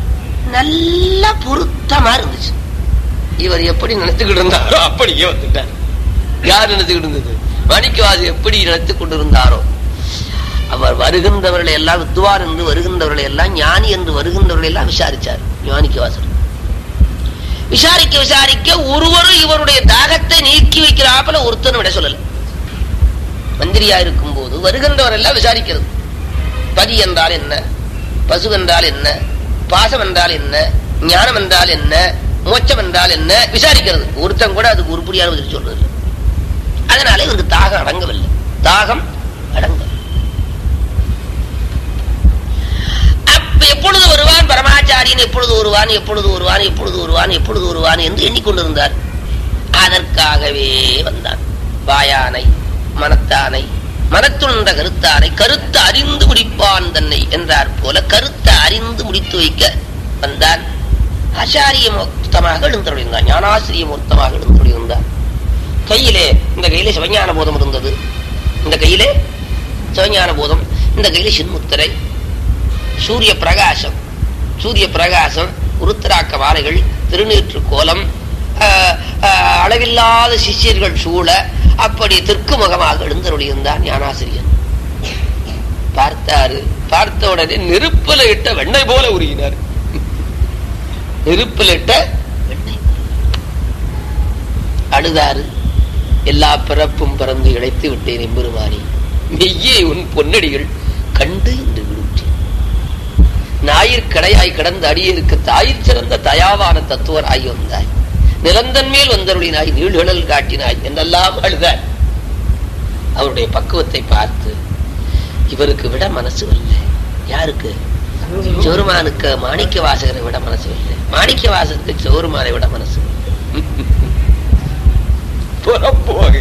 நல்ல பொருத்தமா இருந்துச்சு இவர் எப்படி நினைத்துக்கிட்டு இருந்தாரோ அப்படியே வந்துட்டார் யார் நினைத்துக்கிட்டு இருந்தது மாணிக்கவாதி எப்படி நினைத்துக் கொண்டிருந்தாரோ அவர் வருகின்றவர்களை எல்லாம் வித்துவார் என்று வருகின்றவர்களை எல்லாம் ஞானி என்று வருகின்றவர்களை எல்லாம் விசாரிச்சார் ஞானிக்கவாசர் விசாரிக்க விசாரிக்க ஒருவரும் இவருடைய தாகத்தை நீக்கி வைக்கிறாப்புல ஒருத்தனும் விட சொல்லல மந்திரியா இருக்கும் போது வருகின்றவர் எல்லாம் விசாரிக்கிறது பதி என்றால் என்ன பசு என்றால் என்ன பாசம் என்றால் என்ன ஞானம் என்றால் என்ன மோட்சம் என்றால் என்ன விசாரிக்கிறது ஒருத்தன் கூட அதுக்கு உருப்படியான பதில் சொல்றது இல்லை. அதனால இவருக்கு தாகம் அடங்கவில்லை தாகம் அடங்க அப்ப எப்பொழுது வருவான் பரமாச்சாரியன் எப்பொழுது வருவான் எப்பொழுது வருவான் எப்பொழுது வருவான் எப்பொழுது வருவான் என்று எண்ணிக்கொண்டிருந்தார் அதற்காகவே வந்தான் வாயானை மனத்தானை மனத்துணர்ந்த கருத்தானை கருத்து அறிந்து முடிப்பான் தன்னை என்றார் போல கருத்தை அறிந்து முடித்து வைக்க வந்தான் ஆச்சாரிய மூர்த்தமாக எழுந்தொழிந்தார் ஞானாசிரிய மூர்த்தமாக எழுந்தொழிந்தார் கையிலே இந்த கையிலே சிவஞான போதம் இருந்தது இந்த கையிலே சிவஞான போதம் இந்த கையிலே சின்முத்திரை சூரிய பிரகாசம் சூரிய பிரகாசம் உருத்திராக்க மாலைகள் திருநீற்று கோலம் ஆஹ், ஆஹ், அளவில்லாத சிஷ்யர்கள் சூழ அப்படி தெற்கு முகமாக எழுந்தருளியிருந்தான் ஞானாசிரியன் பார்த்தாரு பார்த்த உடனே நெருப்புல இட்ட வெண்ணெய் போல உருகினார் நெருப்புல இட்ட வெண்ணெய் அழுதாரு எல்லா பிறப்பும் பிறந்து இழைத்து விட்டேன் எம்பெருமானி மெய்யே உன் பொன்னடிகள் கண்டு என்று விழுற்றேன் ஞாயிற் கடையாய் கிடந்த அடியேற்கு தாயிற் சிறந்த தயாவான தத்துவராய் வந்தாய் நிரந்தன் மேல் வந்தருளினாய் நீழ்கடல் காட்டினாய் என்றெல்லாம் அழுதார் அவருடைய பக்குவத்தை பார்த்து இவருக்கு விட மனசு வரல யாருக்கு சோருமானுக்கு மாணிக்க வாசகரை விட மனசு வரல மாணிக்க வாசகருக்கு சோருமானை விட மனசு வரல. புறம்போக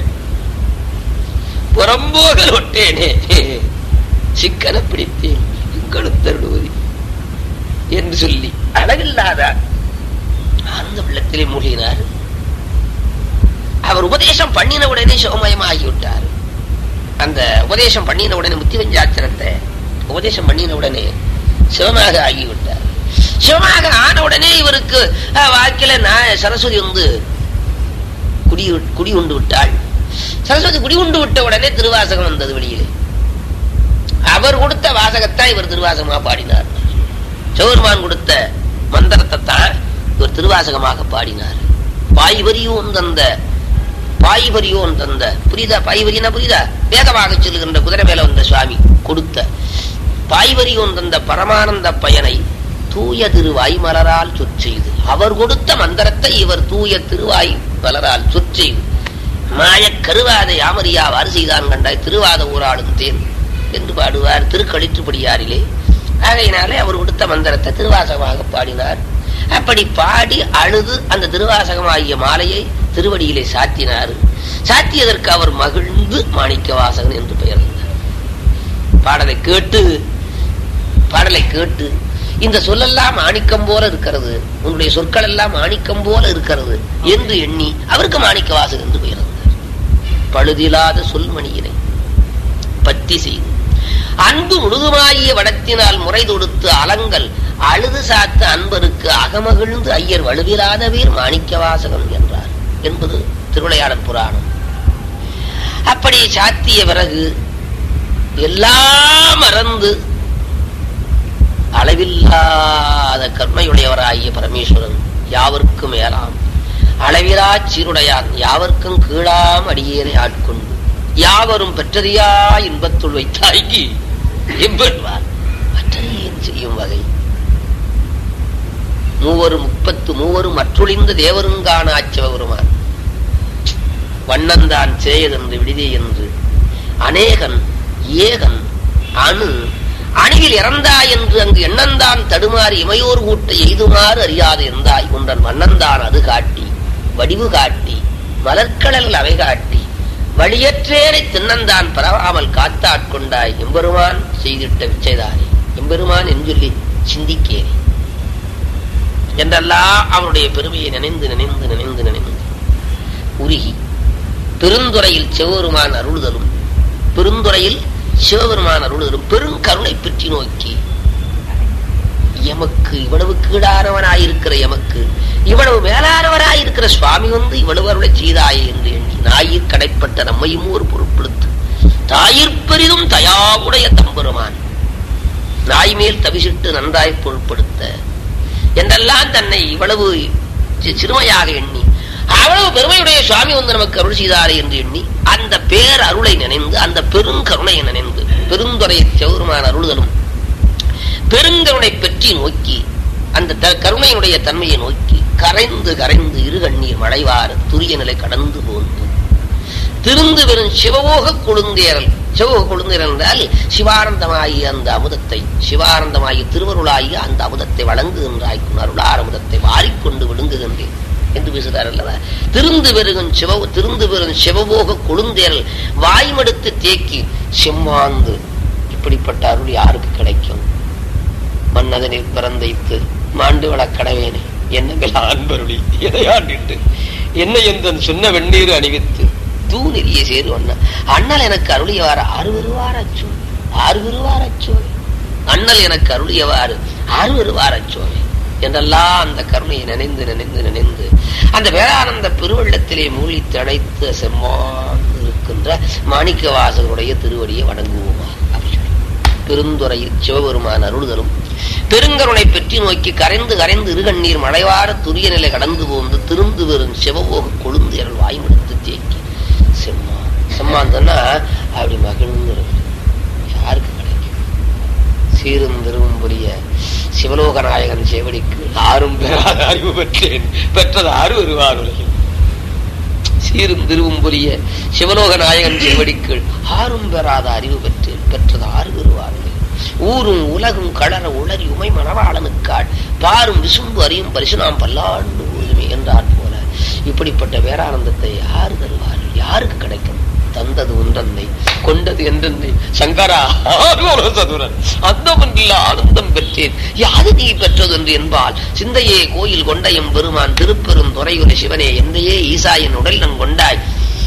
புறம்போக ஒட்டேனே சிக்கன பிடித்தேன் கழுத்தருடுவதி என்று சொல்லி அழகில்லாத ஆனந்த வெள்ளத்திலே மூழ்கினார் அவர் உபதேசம் பண்ணின உடனே சிவமயமாகிவிட்டார் அந்த உபதேசம் பண்ணின உடனே முத்திவஞ்சாத்திரத்தை உபதேசம் பண்ணின உடனே சிவமாக ஆகிவிட்டார் சிவமாக ஆன உடனே இவருக்கு அஹ், வாழ்க்கையில நான் சரஸ்வதி வந்து குடி குடி உண்டு விட்டாள் சரஸ்வதி குடி உண்டு விட்ட உடனே திருவாசகம் வந்தது வெளியிலே அவர் கொடுத்த வாசகத்தான் இவர் திருவாசகமாக பாடினார் சிவபெருமான் கொடுத்த மந்திரத்தை தான் இவர் திருவாசகமாக பாடினார் பாய்வரியோன் தந்த பாய்வரியோன் தந்த புரியுதா பாய்வரினா புரியுதா வேகமாக சொல்லுகின்ற குதிரை மேல வந்த சுவாமி கொடுத்த பாய்வரியோன் தந்த பரமானந்த பயனை தூய திருவாய் மலரால் சொற்செய்து அவர் கொடுத்த மந்திரத்தை இவர் தூய திருவாய் மலரால் சொற்செய்து மாயக் கருவாத யாமரியாவாறு செய்தான் கண்டாய் திருவாத ஊராளும் தேன் என்று பாடுவார் திருக்களிற்றுப்படியாரிலே ஆகையினாலே அவர் கொடுத்த மந்திரத்தை திருவாசகமாக பாடினார் அப்படி பாடி அழுது அந்த திருவாசகமாகிய மாலையை திருவடியிலே சாத்தினார் சாத்தியதற்கு அவர் மகிழ்ந்து மாணிக்க வாசகன் என்று பெயர் இருந்தார் பாடலை கேட்டு பாடலை கேட்டு இந்த சொல்லெல்லாம் மாணிக்கம் போல இருக்கிறது உன்னுடைய சொற்கள் எல்லாம் மாணிக்கம் போல இருக்கிறது என்று எண்ணி அவருக்கு மாணிக்க வாசகன் என்று பெயர் இருந்தார் பழுதில்லாத சொல்மணியினை பத்தி செய்து அன்பு முழுதுமாகிய வடத்தினால் முறை தொடுத்து அலங்கல் அழுது சாத்த அன்பருக்கு அகமகிழ்ந்து ஐயர் வலுவிலாத வீர் மாணிக்க வாசகம் என்றார் என்பது திருவிளையாடல் புராணம் அப்படி சாத்திய பிறகு எல்லாம் மறந்து அளவில்லாத கர்மையுடையவராகிய பரமேஸ்வரன் யாவர்க்கும் மேலாம் அளவிலா சீருடையான் யாவர்க்கும் கீழாம் அடியேனை ஆட்கொண்டு யாவரும் பெற்றறியா இன்பத்துள் வைத்தாய்க்கு எம்பெறுவார் மற்றறியேன் செய்யும் வகை மூவரும் முப்பத்து மூவரும் மற்றொழிந்த தேவருங்கான ஆச்சவருமான் வண்ணந்தான் சேயதென்று விடுதே என்று அநேகன் ஏகன் அணு அணுவில் இறந்தாய் என்று அங்கு எண்ணந்தான் தடுமாறி இமையோர் கூட்ட எய்துமாறு அறியாது இருந்தாய் உன்றன் வண்ணந்தான் அது காட்டி வடிவு காட்டி மலர்க்கடல் அவை காட்டி வழியற்றேரை தின்னந்தான் பரவாமல் காத்தாட்கொண்டாய் எம்பெருமான் செய்திட்ட விச்சைதானே எம்பெருமான் என்று சொல்லி சிந்திக்கேனே என்றெல்லாம் அவனுடைய பெருமையை நினைந்து நினைந்து நினைந்து நினைந்து உருகி பெருந்துறையில் சிவபெருமான் அருளுதலும் பெருந்துறையில் சிவபெருமான் அருளுதலும் பெருங்கருணை பற்றி நோக்கி எமக்கு இவ்வளவு கீழானவனாயிருக்கிற எமக்கு இவ்வளவு மேலானவராயிருக்கிற சுவாமி வந்து இவ்வளவு அருளை செய்தாயே என்று எண்ணி நாயிற் கடைப்பட்ட நம்மையும் ஒரு பொருட்படுத்து தாயிற் பெரிதும் தயாவுடைய தம்பெருமான் நாய் மேல் தவிசிட்டு நன்றாய் பொருட்படுத்த என்றெல்லாம் தன்னை இவ்வளவு சி- சிறுமையாக எண்ணி அவ்வளவு பெருமையுடைய சுவாமி வந்து நமக்கு அருள் செய்தாரே என்று எண்ணி அந்த பேர் அருளை நினைந்து அந்த பெருங்கருணையை நினைந்து பெருந்துறை செவருமான அருளுதலும் பெருங்கருணை பற்றி நோக்கி அந்த த- கருணையினுடைய தன்மையை நோக்கி கரைந்து கரைந்து இரு கண்ணீர் மழைவார துரிய நிலை கடந்து போந்து திருந்து வெறும் சிவபோக கொழுந்தேறல் சிவபோக கொழுந்தேறல் என்றால் சிவானந்தமாகிய அந்த அமுதத்தை சிவானந்தமாகிய திருவருளாகிய அந்த அமுதத்தை வழங்குகின்றாய் அருளார் அமுதத்தை வாரிக்கொண்டு விழுங்குகின்றேன் என்று பேசுகிறார் அல்லவா திருந்து பெருகும் சிவ திருந்து பெறும் சிவபோக கொழுந்தேறல் வாய்மடுத்து தேக்கி செம்மாந்து இப்படிப்பட்ட அருள் யாருக்கு கிடைக்கும் மன்னதனில் பிறந்தைத்து மாண்டு வளக்கடவேனே என்ன அன்பருளி எதையாண்டிட்டு என்ன எந்தன் சொன்ன வெந்நீர் அணிவித்து தூ நெறிய சேரு அண்ணன் அண்ணல் எனக்கு அருளியவாறு ஆறு வருவார் அச்சோ ஆறு வருவார் அச்சோ அண்ணல் எனக்கு அருளியவாறு ஆறு வருவார் அச்சோவே என்றெல்லாம் அந்த கருணையை நினைந்து நினைந்து நினைந்து அந்த வேளானந்த பெருவெள்ளத்திலே மூழ்கி தழைத்து செம்மாந்து இருக்கின்ற மாணிக்க வாசகருடைய திருவடியை வணங்குவோமா அப்படி சொல்லி. பெருந்துறையில் சிவபெருமான் அருள்தலும் பெருங்கருணை பெற்றி நோக்கி கரைந்து கரைந்து இருகண்ணீர் மழைவார துரிய நிலை கடந்து போந்து திருந்து வெறும் சிவபோக கொழுந்து எரல் வாய்மடுத்து தேக்கி செம்மான் செம்மான் சொன்னா அப்படி மகிழ்ந்து இருக்கு யாருக்கு கிடைக்கும் சீரும் திரும்புரிய சிவலோக நாயகன் செவடிக்கு ஆறும் பெறாத அறிவு பெற்றேன் பெற்றது ஆறு வருவார் உலகில் சீரும் திருவும்புரிய சிவலோக நாயகன் செவடிக்குள் ஆறும் பெறாத அறிவு பெற்றேன் பெற்றது ஆறு வருவார்கள் ஊரும் உலகும் களர உளறி உமை மணவாளனுக்காள் பாரும் விசும்பு அறியும் பரிசு நாம் பல்லாண்டு ஊருமே என்றார் போல இப்படிப்பட்ட பேரானந்தத்தை யாரு தருவார்கள் யாருக்கு கிடைக்கும் தந்தது ஒன்றன்னை கொண்டது என்றென்னை சங்கரா ஆர்வல சதுரன் அந்தமன்றில் ஆனந்தம் பெற்றேன் யாது நீ பெற்றது என்று என்பால் சிந்தையே கோயில் கொண்டையும் பெருமான் திருப்பெரும் துறையுரை சிவனே எந்தையே ஈசா என் உடல் நன் கொண்டாய்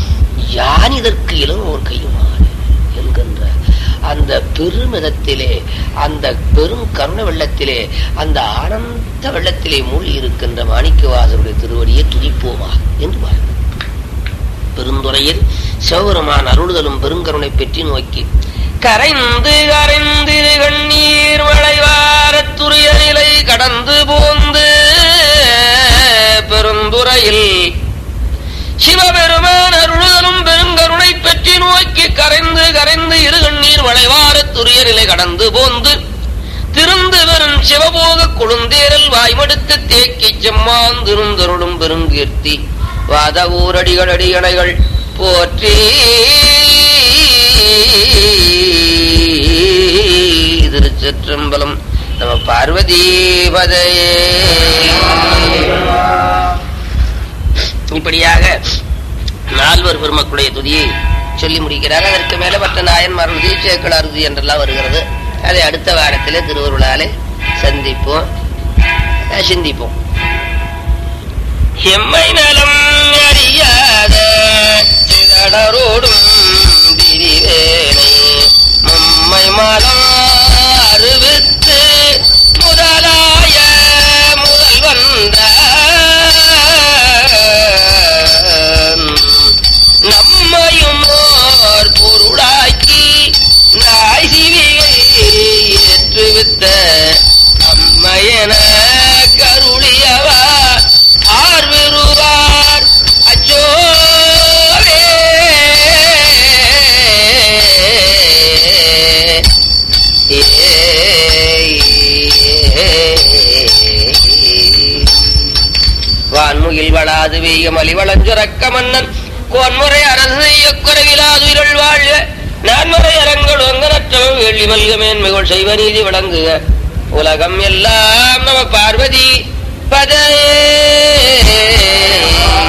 யான் இதற்கு இளவோர் கையுமாறு என்கின்ற அந்த பெருமிதத்திலே அந்த பெரும் கருண வெள்ளத்திலே அந்த ஆனந்த வெள்ளத்திலே மூழ்கி இருக்கின்ற மாணிக்கவாசருடைய திருவடியை துதிப்போமா என்று பாருங்கள் பெருந்துறையில் சிவபெருமான் அருள்தலும் பெருங்கருணை பெற்றி நோக்கி கரைந்து கரைந்து கண்ணீர் மழைவாரத்துரிய நிலை கடந்து போந்து பெருந்துறையில் சிவபெருமான் அருள்தலும் பெருங்கருணை பெற்றி நோக்கி கரைந்து கரைந்து இரு கண்ணீர் மழைவாரத்துரிய நிலை கடந்து போந்து திருந்து வரும் சிவபோக கொழுந்தேரல் வாய்மடுத்து தேக்கி செம்மாந்திருந்தருளும் பெருங்கீர்த்தி வாத ஊரடிகள் அடியணைகள் போற்றி திருச்சிற்றம்பலம் நம பார்வதீபதையே இப்படியாக நால்வர் பெருமக்களுடைய துதியை சொல்லி முடிக்கிறார் அதற்கு மேல மற்ற நாயன்மார் உறுதி சேக்கலார் உறுதி என்றெல்லாம் வருகிறது அதை அடுத்த வாரத்திலே திருவருளாலே சந்திப்போம் அஹ் சிந்திப்போம் எம்மை நலம் அறியாத சிதடரோடும் திரிவேனை மும்மை மலம் அறிவித்து முதலாய முதல் வந்த நம்மையும் ஓர் பொருளாக்கி நாய் சிவிகை ஏற்றுவித்த அம்மையன கருளியவா ஆர்வருவார் அச்சோவே வான்முகில் வளாது வெய்ய மலிவளஞ்சுரக்க மன்னன் கோன்முறை அரசு செய்ய குறைவிலாது இருள் வாழ்க நான்முறை அரங்கள் ஒங்கனற்றவம் வெள்ளி மல்க மேன்மைகள் செய்வ நீதி வழங்குக உலகம் எல்லாம் நம பார்வதி பதே